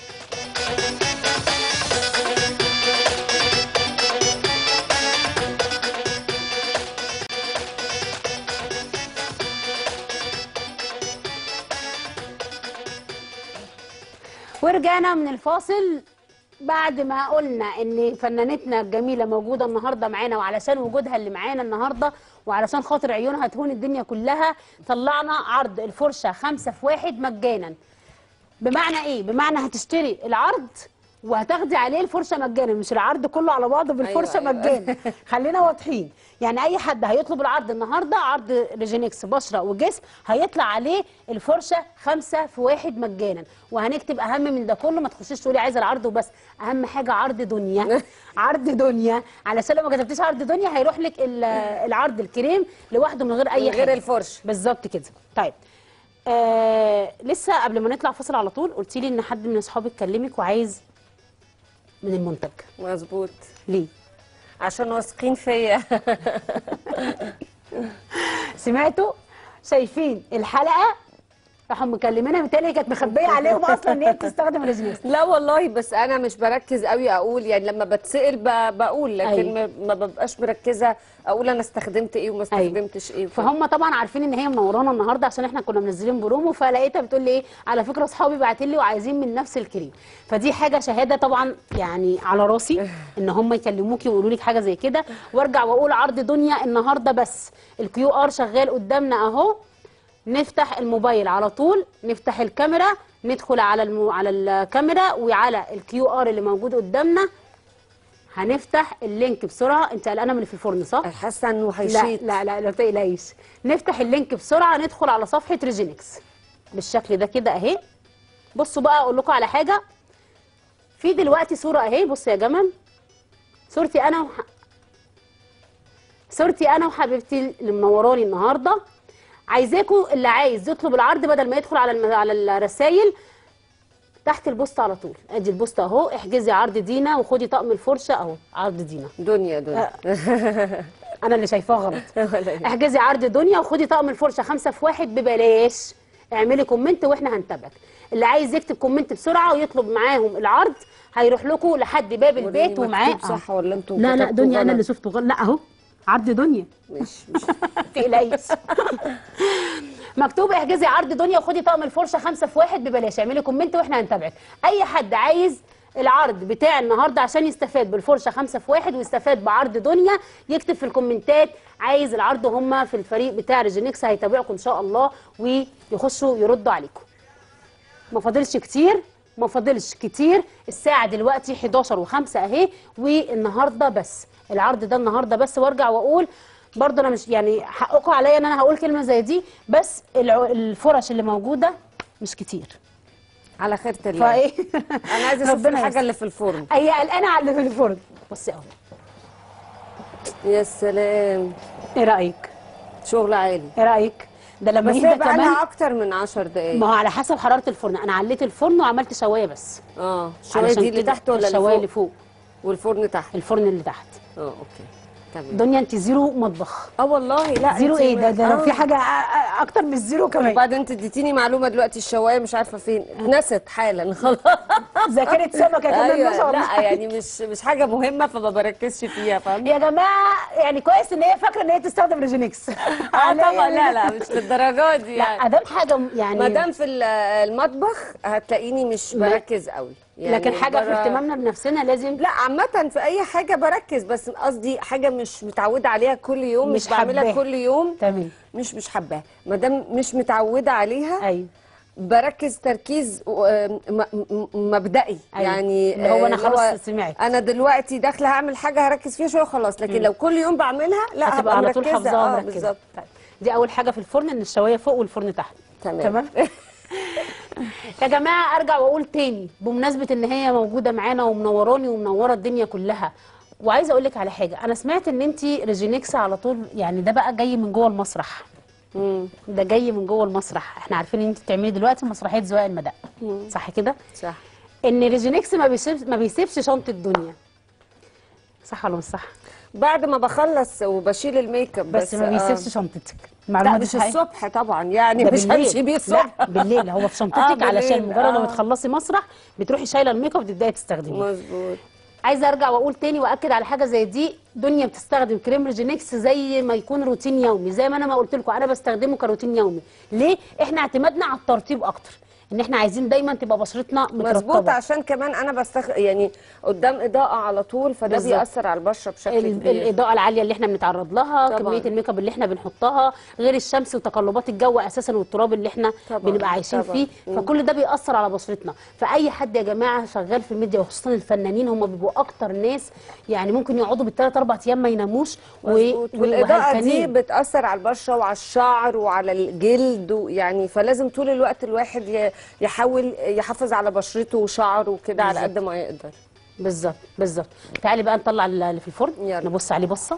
ورجعنا من الفاصل بعد ما قلنا ان فنانتنا الجميله موجوده النهارده معانا وعلشان وجودها اللي معانا النهارده وعلشان خاطر عيونها تهون الدنيا كلها طلعنا عرض الفرشه خمسة في واحد مجانا بمعنى ايه بمعنى هتشتري العرض وهتاخدي عليه الفرشه مجانا مش العرض كله على بعضه بالفرشه أيوة، أيوة أيوة. مجانا خلينا واضحين يعني اي حد هيطلب العرض النهارده عرض ريجينكس بشره وجسم هيطلع عليه الفرشه خمسة في واحد مجانا وهنكتب اهم من ده كله ما تخشيش تقولي عايزه العرض وبس اهم حاجه عرض دنيا عرض دنيا علشان لو ما كتبتيش عرض دنيا هيروح لك ال- العرض الكريم لوحده من غير اي من غير حاجة. الفرش. بالظبط كده طيب آه لسه قبل ما نطلع فاصل على طول قلتي لي ان حد من اصحابك كلمك وعايز من المنتج مظبوط ليه عشان واثقين فيا سمعتوا شايفين الحلقه راحوا مكلمينها بالتالي هي كانت مخبيه عليهم اصلا ان هي بتستخدم الريجينكس لا والله بس انا مش بركز قوي اقول يعني لما بتسال ب- بقول لكن أيوة. ما ما ببقاش مركزه اقول انا استخدمت ايه وما استخدمتش ايه فهم طبعا عارفين ان هي منورانا النهارده عشان احنا كنا منزلين برومو فلقيتها بتقول لي ايه على فكره اصحابي باعتين لي وعايزين من نفس الكريم فدي حاجه شهاده طبعا يعني على راسي ان هم يكلموكي ويقولوا لك حاجه زي كده وارجع واقول عرض دنيا النهارده بس الكيو ار شغال قدامنا اهو نفتح الموبايل على طول نفتح الكاميرا ندخل على المو... على الكاميرا وعلى الكيو ار اللي موجود قدامنا هنفتح اللينك بسرعه انت قلقانه من اللي في الفرن صح حاسه انه لا هيشيط لا لا لا تقلقيش نفتح اللينك بسرعه ندخل على صفحه ريجينكس بالشكل ده كده اهي بصوا بقى اقول لكم على حاجه في دلوقتي صوره اهي بصوا يا جمال صورتي انا وح... صورتي انا وحبيبتي اللي منوراني النهارده عايزاكم اللي عايز يطلب العرض بدل ما يدخل على الم... على الرسايل تحت البوست على طول ادي البوست اهو احجزي عرض دينا وخدي طقم الفرشه اهو عرض دينا دنيا دنيا انا اللي شايفاه غلط ولا إيه. احجزي عرض دنيا وخدي طقم الفرشه خمسة في واحد ببلاش اعملي كومنت واحنا هنتابعك اللي عايز يكتب كومنت بسرعه ويطلب معاهم العرض هيروح لكم لحد باب البيت وريني ومعاه مكتوب صح ولا انتوا لا لا كتبتوه دنيا انا غلط؟ اللي شفته غلط لا اهو عرض دنيا مش مش تقلقيش مكتوب احجزي عرض دنيا وخدي طقم الفرشه خمسة في واحد ببلاش اعملي كومنت واحنا هنتابعك اي حد عايز العرض بتاع النهارده عشان يستفاد بالفرشه خمسة في واحد ويستفاد بعرض دنيا يكتب في الكومنتات عايز العرض هم في الفريق بتاع ريجينكس هيتابعكم ان شاء الله ويخشوا يردوا عليكم ما فاضلش كتير ما فاضلش كتير الساعة دلوقتي 11 و5 اهي والنهارده بس العرض ده النهارده بس وارجع واقول برضه انا مش يعني حقكم عليا ان انا هقول كلمة زي دي بس الع- الفرش اللي موجودة مش كتير على خيرة الله فايه انا عايزه اشوف ربنا الحاجه يستر. اللي في الفرن هي قلقانة على اللي في الفرن بصي اهو يا سلام ايه رايك شغل عالي ايه رايك ده لما بس يهدى هي بقى كمان لها اكتر من 10 دقايق ما هو على حسب حرارة الفرن انا عليت الفرن وعملت شواية بس اه الشوايه علشان دي اللي كده تحت ولا اللي الشواية اللي فوق فوق والفرن تحت الفرن اللي تحت اه اوكي تمام دنيا انت زيرو مطبخ اه والله لا زيرو انت- ايه ده ده لو آه. في حاجه أ- أ- اكتر من الزيرو كمان وبعدين انت اديتيني معلومه دلوقتي الشوايه مش عارفه فين اتنست حالا خلاص ذاكره سمكه كمان ما شاء ايوه الله لا يعني مش مش حاجه مهمه فما بركزش فيها فاهم يا جماعه يعني كويس ان هي فاكره ان هي تستخدم ريجينكس اه طبعا لا لا مش للدرجه دي لا يعني ادام حاجه م- يعني ما دام في ال- المطبخ هتلاقيني مش ما- بركز قوي لكن حاجه في برا- اهتمامنا بنفسنا لازم لا عامة في أي حاجة بركز بس قصدي حاجة مش متعودة عليها كل يوم مش, مش بعملها حباها. كل يوم تمام مش مش حباها ما دام مش متعودة عليها ايوه بركز تركيز آه، م- م- مبدئي أيوة. يعني اللي هو أنا آه، خلاص سمعت. انا دلوقتي داخله هعمل حاجه هركز فيها شويه وخلاص لكن لو كل يوم بعملها لا هتبقى هبقى على طول مركزه حافظاها اه ومركزه بالظبط طيب دي اول حاجه في الفرن ان الشوايه فوق والفرن تحت تمام. تمام يا جماعه ارجع واقول تاني بمناسبه ان هي موجوده معانا ومنوراني ومنوره الدنيا كلها وعايزه اقول لك على حاجه انا سمعت ان انت ريجينكس على طول يعني ده بقى جاي من جوه المسرح مم، ده جاي من جوه المسرح احنا عارفين ان انت بتعملي دلوقتي مسرحيه زوايا المدق صح كده صح ان ريجينكس ما بيسيبش ما بيسيبش شنطه الدنيا صح ولا مش صح بعد ما بخلص وبشيل الميك اب بس, ما آه. بيسيبش شنطتك لا المعلومه دي مش صحيحة؟ الصبح طبعا يعني ده مش بالليل. همشي بيه الصبح لا بالليل هو في شنطتك آه، علشان بالليل، مجرد ما آه. تخلصي مسرح بتروحي شايله الميك اب وتبداي تستخدميه مظبوط عايزه ارجع واقول تاني واكد على حاجه زي دي دنيا بتستخدم كريم ريجينكس زي ما يكون روتين يومي زي ما انا ما قلت لكم انا بستخدمه كروتين يومي ليه احنا اعتمدنا على الترطيب اكتر ان احنا عايزين دايما تبقى بشرتنا مظبوط مترطبه عشان كمان انا بستخ يعني قدام اضاءه على طول فده بالظبط. بيأثر على البشره بشكل ال- كبير الاضاءه العاليه اللي احنا بنتعرض لها طبعاً. كميه الميك اب اللي احنا بنحطها غير الشمس وتقلبات الجو اساسا والتراب اللي احنا طبعاً، بنبقى عايشين طبعاً. فيه فكل ده بيأثر على بشرتنا فاي حد يا جماعه شغال في الميديا وخصوصا الفنانين هم بيبقوا اكتر ناس يعني ممكن يقعدوا بالثلاث اربع ايام ما يناموش و- مظبوط و- والاضاءه دي وهلكانين. بتاثر على البشره وعلى الشعر وعلى الجلد يعني فلازم طول الوقت الواحد ي- يحاول يحافظ على بشرته وشعره وكده على قد ما يقدر بالظبط بالظبط تعالي بقى نطلع اللي في الفرن يلا. نبص عليه بصه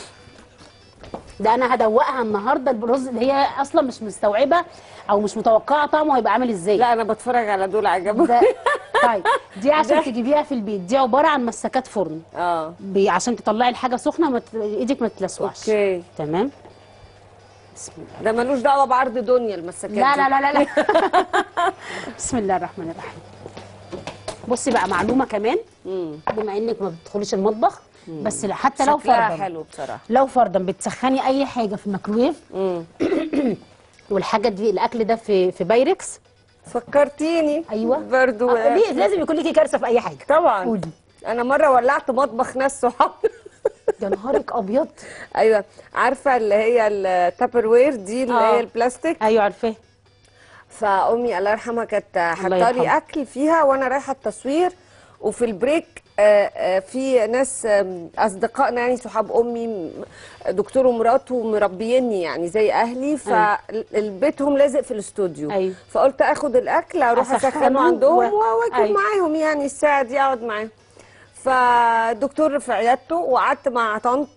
ده انا هدوقها النهارده الرز اللي هي اصلا مش مستوعبه او مش متوقعه طعمه هيبقى عامل ازاي لا انا بتفرج على دول عجبهم ده طيب دي عشان تجيبيها في البيت دي عباره عن مسكات فرن اه بي- عشان تطلعي الحاجه سخنه ما ت- ايدك ما تلسوعش اوكي تمام بسم الله ده ملوش دعوه بعرض دنيا المسكات لا دي. لا لا لا لا بسم الله الرحمن الرحيم بصي بقى معلومه كمان مم. بما انك ما بتدخليش المطبخ بس لا- حتى لو شكلها فرضا حلو بصراحه لو فرضا بتسخني اي حاجه في الميكرويف مم. والحاجه دي الاكل ده في في بايركس فكرتيني أيوة. برضو آه، ليه لازم يكون ليكي كارثه في اي حاجه طبعا قولي انا مره ولعت مطبخ ناس صحابي يا نهارك ابيض ايوه عارفه اللي هي التابر وير دي اللي آه. هي البلاستيك ايوه عارفاه فامي الله يرحمها كانت حاطه يرحمها. لي اكل فيها وانا رايحه التصوير وفي البريك آه، آه، في ناس آم، اصدقائنا يعني صحاب امي م- دكتور ومراته مربيني يعني زي اهلي فبيتهم لازق في الاستوديو أيوة. فقلت اخد الاكل اروح أسخنه اسخنه عندهم و- واكل أيوة. معاهم يعني الساعه دي اقعد معاهم فالدكتور في عيادته وقعدت مع طنط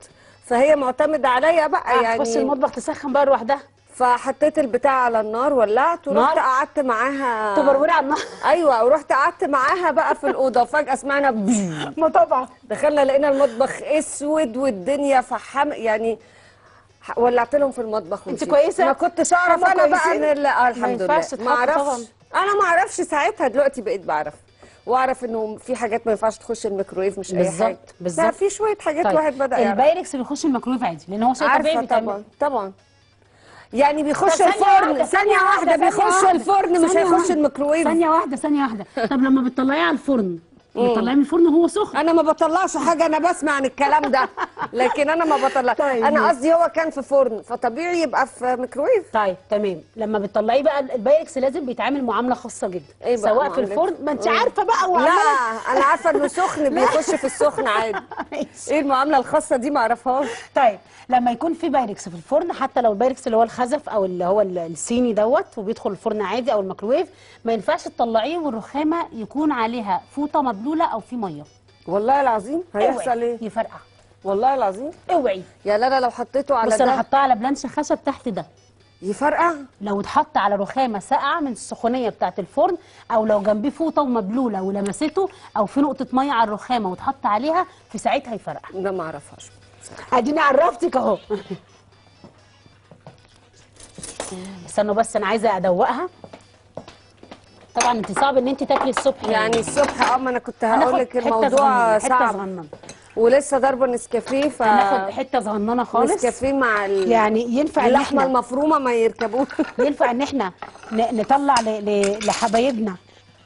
فهي معتمده عليا بقى يعني تخش يعني المطبخ تسخن بقى لوحدها فحطيت البتاع على النار ولعت ورحت نار؟ قعدت معاها تبروري على النار ايوه ورحت قعدت معاها بقى في الاوضه وفجاه سمعنا بيو. ما طبعا دخلنا لقينا المطبخ اسود والدنيا فحم يعني ح- ولعت لهم في المطبخ انت ومشيت. كويسة؟ ما كنتش اعرف هما انا بقى كويسين؟ ان ال- آه ما الحمد ينفعش لله ما تتحط اعرفش طبعاً. انا ما اعرفش ساعتها دلوقتي بقيت بعرف واعرف انه في حاجات ما ينفعش تخش الميكرويف مش اي بالظبط، حاجه بالظبط. لا في شويه حاجات واحد بدا يعرف البايركس بيخش الميكرويف عادي لان هو شيء طبيعي عارفه بيتعمل طبعا طبعا يعني بيخش ثانية الفرن واحدة، ثانية واحدة ثانية بيخش واحدة. الفرن مش ثانية هيخش واحدة. الميكرويف ثانية واحدة ثانية واحدة طب لما بتطلعيه على الفرن بتطلعيه من الفرن وهو سخن انا ما بطلعش حاجه انا بسمع عن الكلام ده لكن انا ما بطلع طيب، انا ماشي. قصدي هو كان في فرن فطبيعي يبقى في ميكرويف طيب تمام لما بتطلعيه بقى البايركس لازم بيتعامل معامله خاصه جدا إيه بقى سواء في معاملته؟ الفرن ما انت مم. عارفه بقى لا وعماله انا عارفه انه سخن بيخش في السخن عادي ماشي. ايه المعامله الخاصه دي ما اعرفهاش طيب لما يكون في بايركس في الفرن حتى لو البايركس اللي هو الخزف او اللي هو ال- الصيني دوت وبيدخل الفرن عادي او الميكروويف ما ينفعش تطلعيه والرخامه يكون عليها فوطه مبلوله او في ميه والله العظيم هيحصل اوعي ايه يفرقع والله العظيم اوعي يا لا لا لو حطيته على بص انا ده حطاه على بلانش خشب تحت ده يفرقع لو اتحط على رخامه ساقعه من السخونيه بتاعه الفرن او لو جنبيه فوطه ومبلوله ولمسته او في نقطه ميه على الرخامه واتحط عليها في ساعتها يفرقع ده ما اعرفهاش اديني عرفتك اهو استنوا بس انا عايزه ادوقها طبعا انت صعب ان انت تاكلي الصبح يعني الصبح اه ما انا كنت هناخد هقول لك حتة الموضوع صغننة، حته صعب صغننه ولسه ضاربه نسكافيه ف هناخد حته صغننه خالص نسكافيه مع ال... يعني ينفع ان اللحمه احنا المفرومه ما يركبوش ينفع ان احنا ن- نطلع ل- ل- لحبايبنا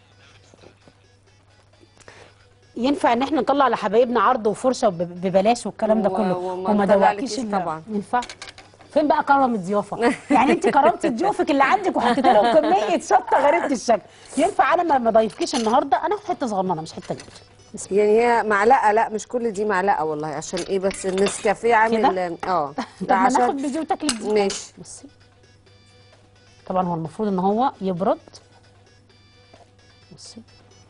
ينفع ان احنا نطلع لحبايبنا عرض وفرشه وب- ببلاش والكلام ده و- كله وما وما نطلعلكيش دوقكيش ال- طبعا. ينفع فين بقى كرم الضيافه يعني انت كرمتي ضيوفك اللي عندك وحطيت لهم كميه شطه غريبه الشكل ينفع انا ما ما ضيفكيش النهارده انا هاخد حته صغننه مش حته كبيره بسم يعني هي معلقه لا مش كل دي معلقه والله عشان ايه بس النسكافيه عامل كده؟ اه طب ده ما ناخد عشان بدي وتاكلي بدي ماشي بصي طبعا هو المفروض ان هو يبرد بصي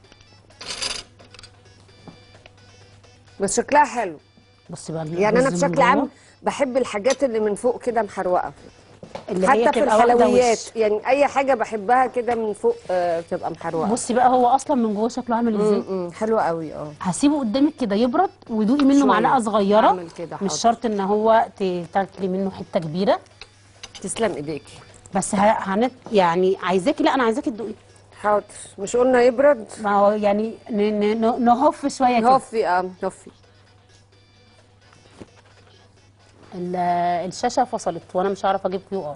بس شكلها حلو بصي بقى يعني انا الرز من بشكل جوه، عام بحب الحاجات اللي من فوق كده محروقه اللي هي حتى في تبقى واخدة الحلويات وش. يعني اي حاجه بحبها كده من فوق آه تبقى محروقه بصي بقى هو اصلا من جوه شكله عامل ازاي امم حلوه قوي اه هسيبه قدامك كده يبرد ودوقي منه شوية. معلقه صغيره أعمل كده، مش حاضر. شرط ان هو ت- تاكلي منه حته كبيره تسلم ايديكي بس ه- هنت يعني عايزاكي لا انا عايزاكي تدوقي حاضر مش قلنا يبرد ما هو يعني ن- ن- ن- نهف شويه كده هفي اه هفي ال- الشاشه فصلت وانا مش هعرف اجيب كيو ار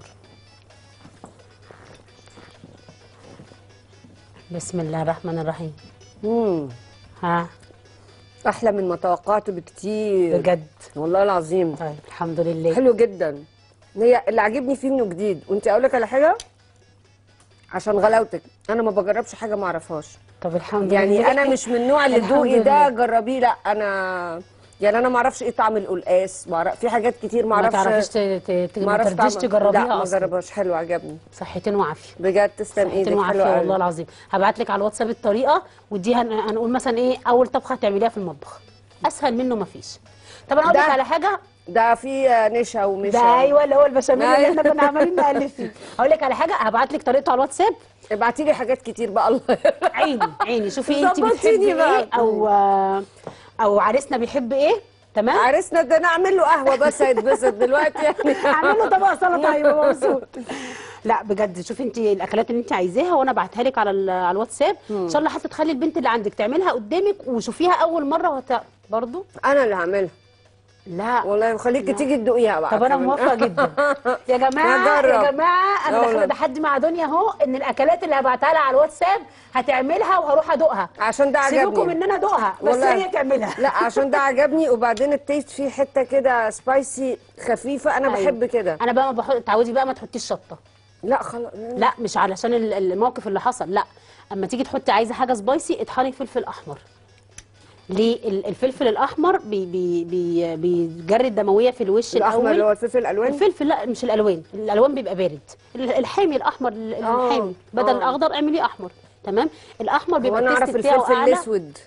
بسم الله الرحمن الرحيم امم ها احلى من ما توقعت بكتير بجد والله العظيم طيب الحمد لله حلو جدا هي اللي عاجبني فيه انه جديد وانت اقول لك على حاجه عشان غلاوتك انا ما بجربش حاجه ما اعرفهاش طب الحمد لله يعني انا مش من النوع اللي الحمد دوقي ده لله. جربيه لا انا يعني انا ما اعرفش ايه طعم القلقاس ما أعرف- في حاجات كتير ما ما تعرفيش اعرفش ت- ت- ت- ما ما اعرفش ترضيش طعم- تجربيها لا ما اصلا جربهاش حلو عجبني صحتين وعافيه بجد تسلم صحتين ايدك حلو وعافيه والله قوي العظيم هبعت لك على الواتساب الطريقه ودي هن... هنقول مثلا ايه اول طبخه هتعمليها في المطبخ اسهل منه مفيش طب انا اقول لك ده- على حاجه ده في نشا ومشا ده ايوه اللي هو البشاميل اللي أيوة. احنا كنا عمالين نقلب فيه اقول لك على حاجه هبعت لك طريقته على الواتساب ابعتي لي حاجات كتير بقى الله عيني عيني شوفي انت ظبطيني بتحبي بقى. ايه او او عريسنا بيحب ايه تمام عرسنا ده نعمل له قهوه بس هيتبسط دلوقتي يعني اعمل له طبق سلطه هيبقى مبسوط لا بجد شوفي انت الاكلات اللي انت عايزاها وانا ابعتها لك على ال- على الواتساب ان شاء الله حتى تخلي البنت اللي عندك تعملها قدامك وشوفيها اول مره وهت... برضو انا اللي هعملها لا والله خليكي تيجي تدوقيها بقى طب انا كمان. موافقه جدا يا جماعه هجرب. يا جماعه انا لا داخله والله. تحدي مع دنيا اهو ان الاكلات اللي هبعتها لها على الواتساب هتعملها وهروح ادوقها عشان ده سيبكم عجبني ان انا ادوقها بس والله. هي تعملها لا عشان ده عجبني وبعدين التيست فيه حته كده سبايسي خفيفه انا أيوة. بحب كده انا بقى ما بحط تعودي بقى ما تحطيش شطه لا خلاص لا مش علشان ال- الموقف اللي حصل لا اما تيجي تحطي عايزه حاجه سبايسي اطحني فلفل احمر ليه ال- الفلفل الاحمر بي بي بي بيجري الدمويه في الوش الاحمر الاول اللي هو الفلفل الالوان الفلفل لا مش الالوان الالوان بيبقى بارد ال- الحامي الاحمر ال- آه، الحامي بدل آه. الاخضر اعملي احمر تمام الاحمر هو بيبقى انا التيست اعرف بتاعه الفلفل اعلى الاسود لا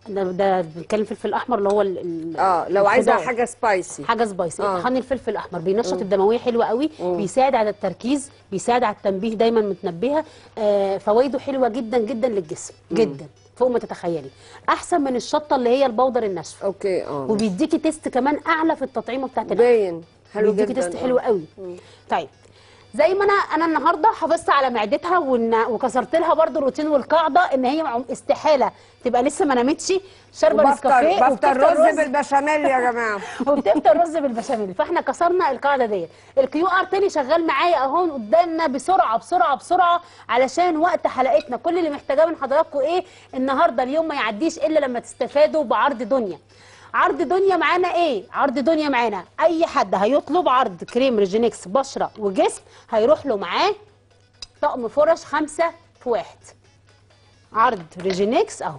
ده ده بنتكلم فلفل احمر اللي هو ال- ال- اه لو عايزه الخضار. حاجه سبايسي حاجه سبايسي آه. طحن الفلفل الاحمر بينشط الدمويه حلوه قوي بيساعد على التركيز بيساعد على التنبيه دايما متنبهه آه فوائده حلوه جدا جدا للجسم جدا فوق ما تتخيلي احسن من الشطه اللي هي البودر الناشفه اوكي اه وبيديكي تيست كمان اعلى في التطعيمه بتاعت الاكل باين حلو بيديكي جدا تيست آه. حلو قوي طيب زي ما انا انا النهارده حافظت على معدتها وإن- وكسرت لها برضو الروتين والقاعده ان هي مع- استحاله تبقى لسه ما نامتش شاربه نسكافيه وبفطر بفطر وبتفطر رز بالبشاميل يا جماعه وبتفطر رز بالبشاميل فاحنا كسرنا القاعده ديت الكيو ار تاني شغال معايا اهو قدامنا بسرعه بسرعه بسرعه علشان وقت حلقتنا كل اللي محتاجاه من حضراتكم ايه النهارده اليوم ما يعديش الا لما تستفادوا بعرض دنيا عرض دنيا معانا ايه عرض دنيا معانا اي حد هيطلب عرض كريم ريجينكس بشره وجسم هيروح له معاه طقم فرش خمسة في واحد عرض ريجينكس اهو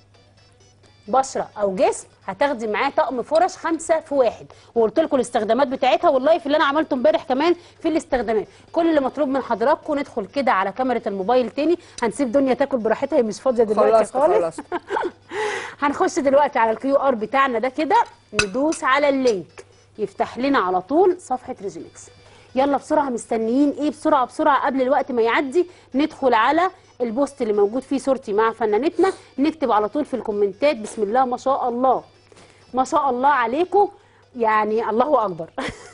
بشره او جسم هتاخدي معاه طقم فرش خمسة في واحد وقلت لكم الاستخدامات بتاعتها واللايف اللي انا عملته امبارح كمان في الاستخدامات كل اللي مطلوب من حضراتكم ندخل كده على كاميرا الموبايل تاني هنسيب دنيا تاكل براحتها هي مش فاضيه دلوقتي خلاص خالص خلاص هنخش دلوقتي على الكيو ار بتاعنا ده كده ندوس على اللينك يفتح لنا على طول صفحه ريجينكس يلا بسرعه مستنيين ايه بسرعه بسرعه قبل الوقت ما يعدي ندخل على البوست اللي موجود فيه صورتي مع فنانتنا نكتب على طول في الكومنتات بسم الله ما شاء الله ما شاء الله عليكم يعني الله اكبر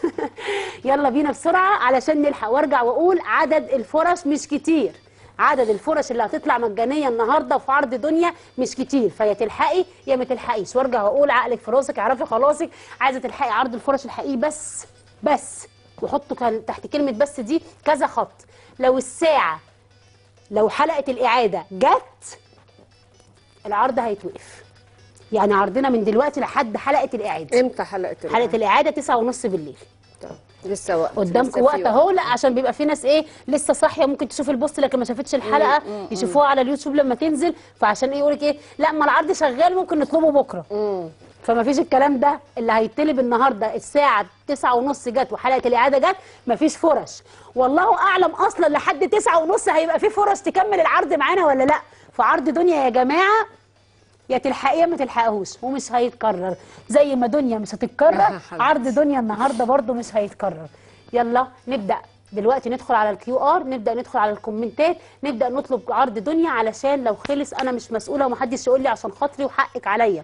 يلا بينا بسرعه علشان نلحق وارجع واقول عدد الفرص مش كتير عدد الفرص اللي هتطلع مجانيه النهارده في عرض دنيا مش كتير فيا تلحقي يا ما تلحقيش وارجع واقول عقلك في راسك اعرفي خلاصك عايزه تلحقي عرض الفرص الحقيقي بس بس وحطوا كان تحت كلمه بس دي كذا خط لو الساعه لو حلقه الاعاده جت العرض هيتوقف يعني عرضنا من دلوقتي لحد حلقه الاعاده امتى حلقه الألعاب؟ حلقه الاعاده 9:30 بالليل طب، لسه وقت قدامكم لسه وقت في اهو لا عشان بيبقى في ناس ايه لسه صاحيه ممكن تشوف البوست لكن ما شافتش الحلقه يشوفوها على اليوتيوب لما تنزل فعشان ايه يقولك ايه لا ما العرض شغال ممكن نطلبه بكره مم. فما فيش الكلام ده اللي هيطلب النهارده الساعه 9:30 جت وحلقه الاعاده جت ما فيش فرص والله اعلم اصلا لحد 9:30 هيبقى في فرص تكمل العرض معانا ولا لا فعرض دنيا يا جماعه يا تلحقيه ما تلحقهوش ومش هيتكرر زي ما دنيا مش هتتكرر حبيبتي. عرض دنيا النهارده برضو مش هيتكرر يلا نبدا دلوقتي ندخل على الكيو ار نبدا ندخل على الكومنتات نبدا نطلب عرض دنيا علشان لو خلص انا مش مسؤوله ومحدش يقول لي عشان خاطري وحقك عليا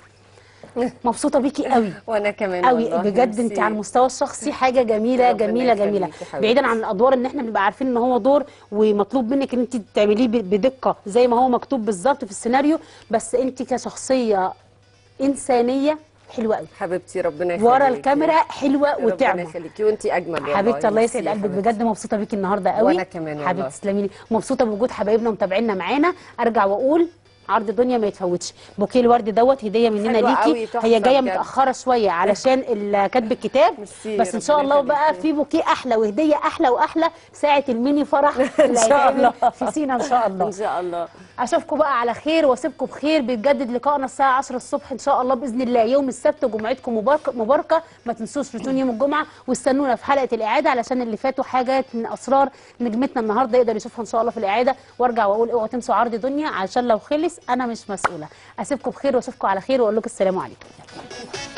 مبسوطه بيكي قوي وانا كمان قوي والله، بجد انت ميرسي. على المستوى الشخصي حاجه جميله ربنا جميله يخليكي جميله حبيبتي. بعيدا عن الادوار ان احنا بنبقى عارفين ان هو دور ومطلوب منك ان انت تعمليه ب- بدقه زي ما هو مكتوب بالظبط في السيناريو بس انت كشخصيه انسانيه حلوه قوي حبيبتي ربنا يخليكي ورا الكاميرا حلوه ربنا وطعمه يخليكي وانتي اجمل والله حبيبتي الله ميرسي يسعد يا قلبك حبيبتي. بجد مبسوطه بيكي النهارده قوي وأنا كمان والله. حبيبتي تسلمي لي مبسوطه بوجود حبايبنا ومتابعينا معانا ارجع واقول عرض دنيا ما يتفوتش بوكيه الورد دوت هديه مننا حلوة ليكي قوي، تحفة هي جايه بجد. متاخره شويه علشان ال- كاتب الكتاب ميرسي، بس ان شاء ربنا الله بقى يخليكي. في بوكيه احلى وهديه احلى واحلى ساعه الميني فرح اللي شاء هيتعمل الله. في سينا ان شاء الله ان شاء الله اشوفكم بقى على خير واسيبكم بخير بيتجدد لقائنا الساعه 10 الصبح ان شاء الله باذن الله يوم السبت وجمعتكم مباركه مباركه ما تنسوش روتين يوم الجمعه واستنونا في حلقه الاعاده علشان اللي فاتوا حاجات من اسرار نجمتنا النهارده يقدر يشوفها ان شاء الله في الاعاده وارجع واقول اوعوا تنسوا عرض دنيا علشان لو خلص انا مش مسؤوله اسيبكم بخير واشوفكم على خير واقول لكم السلام عليكم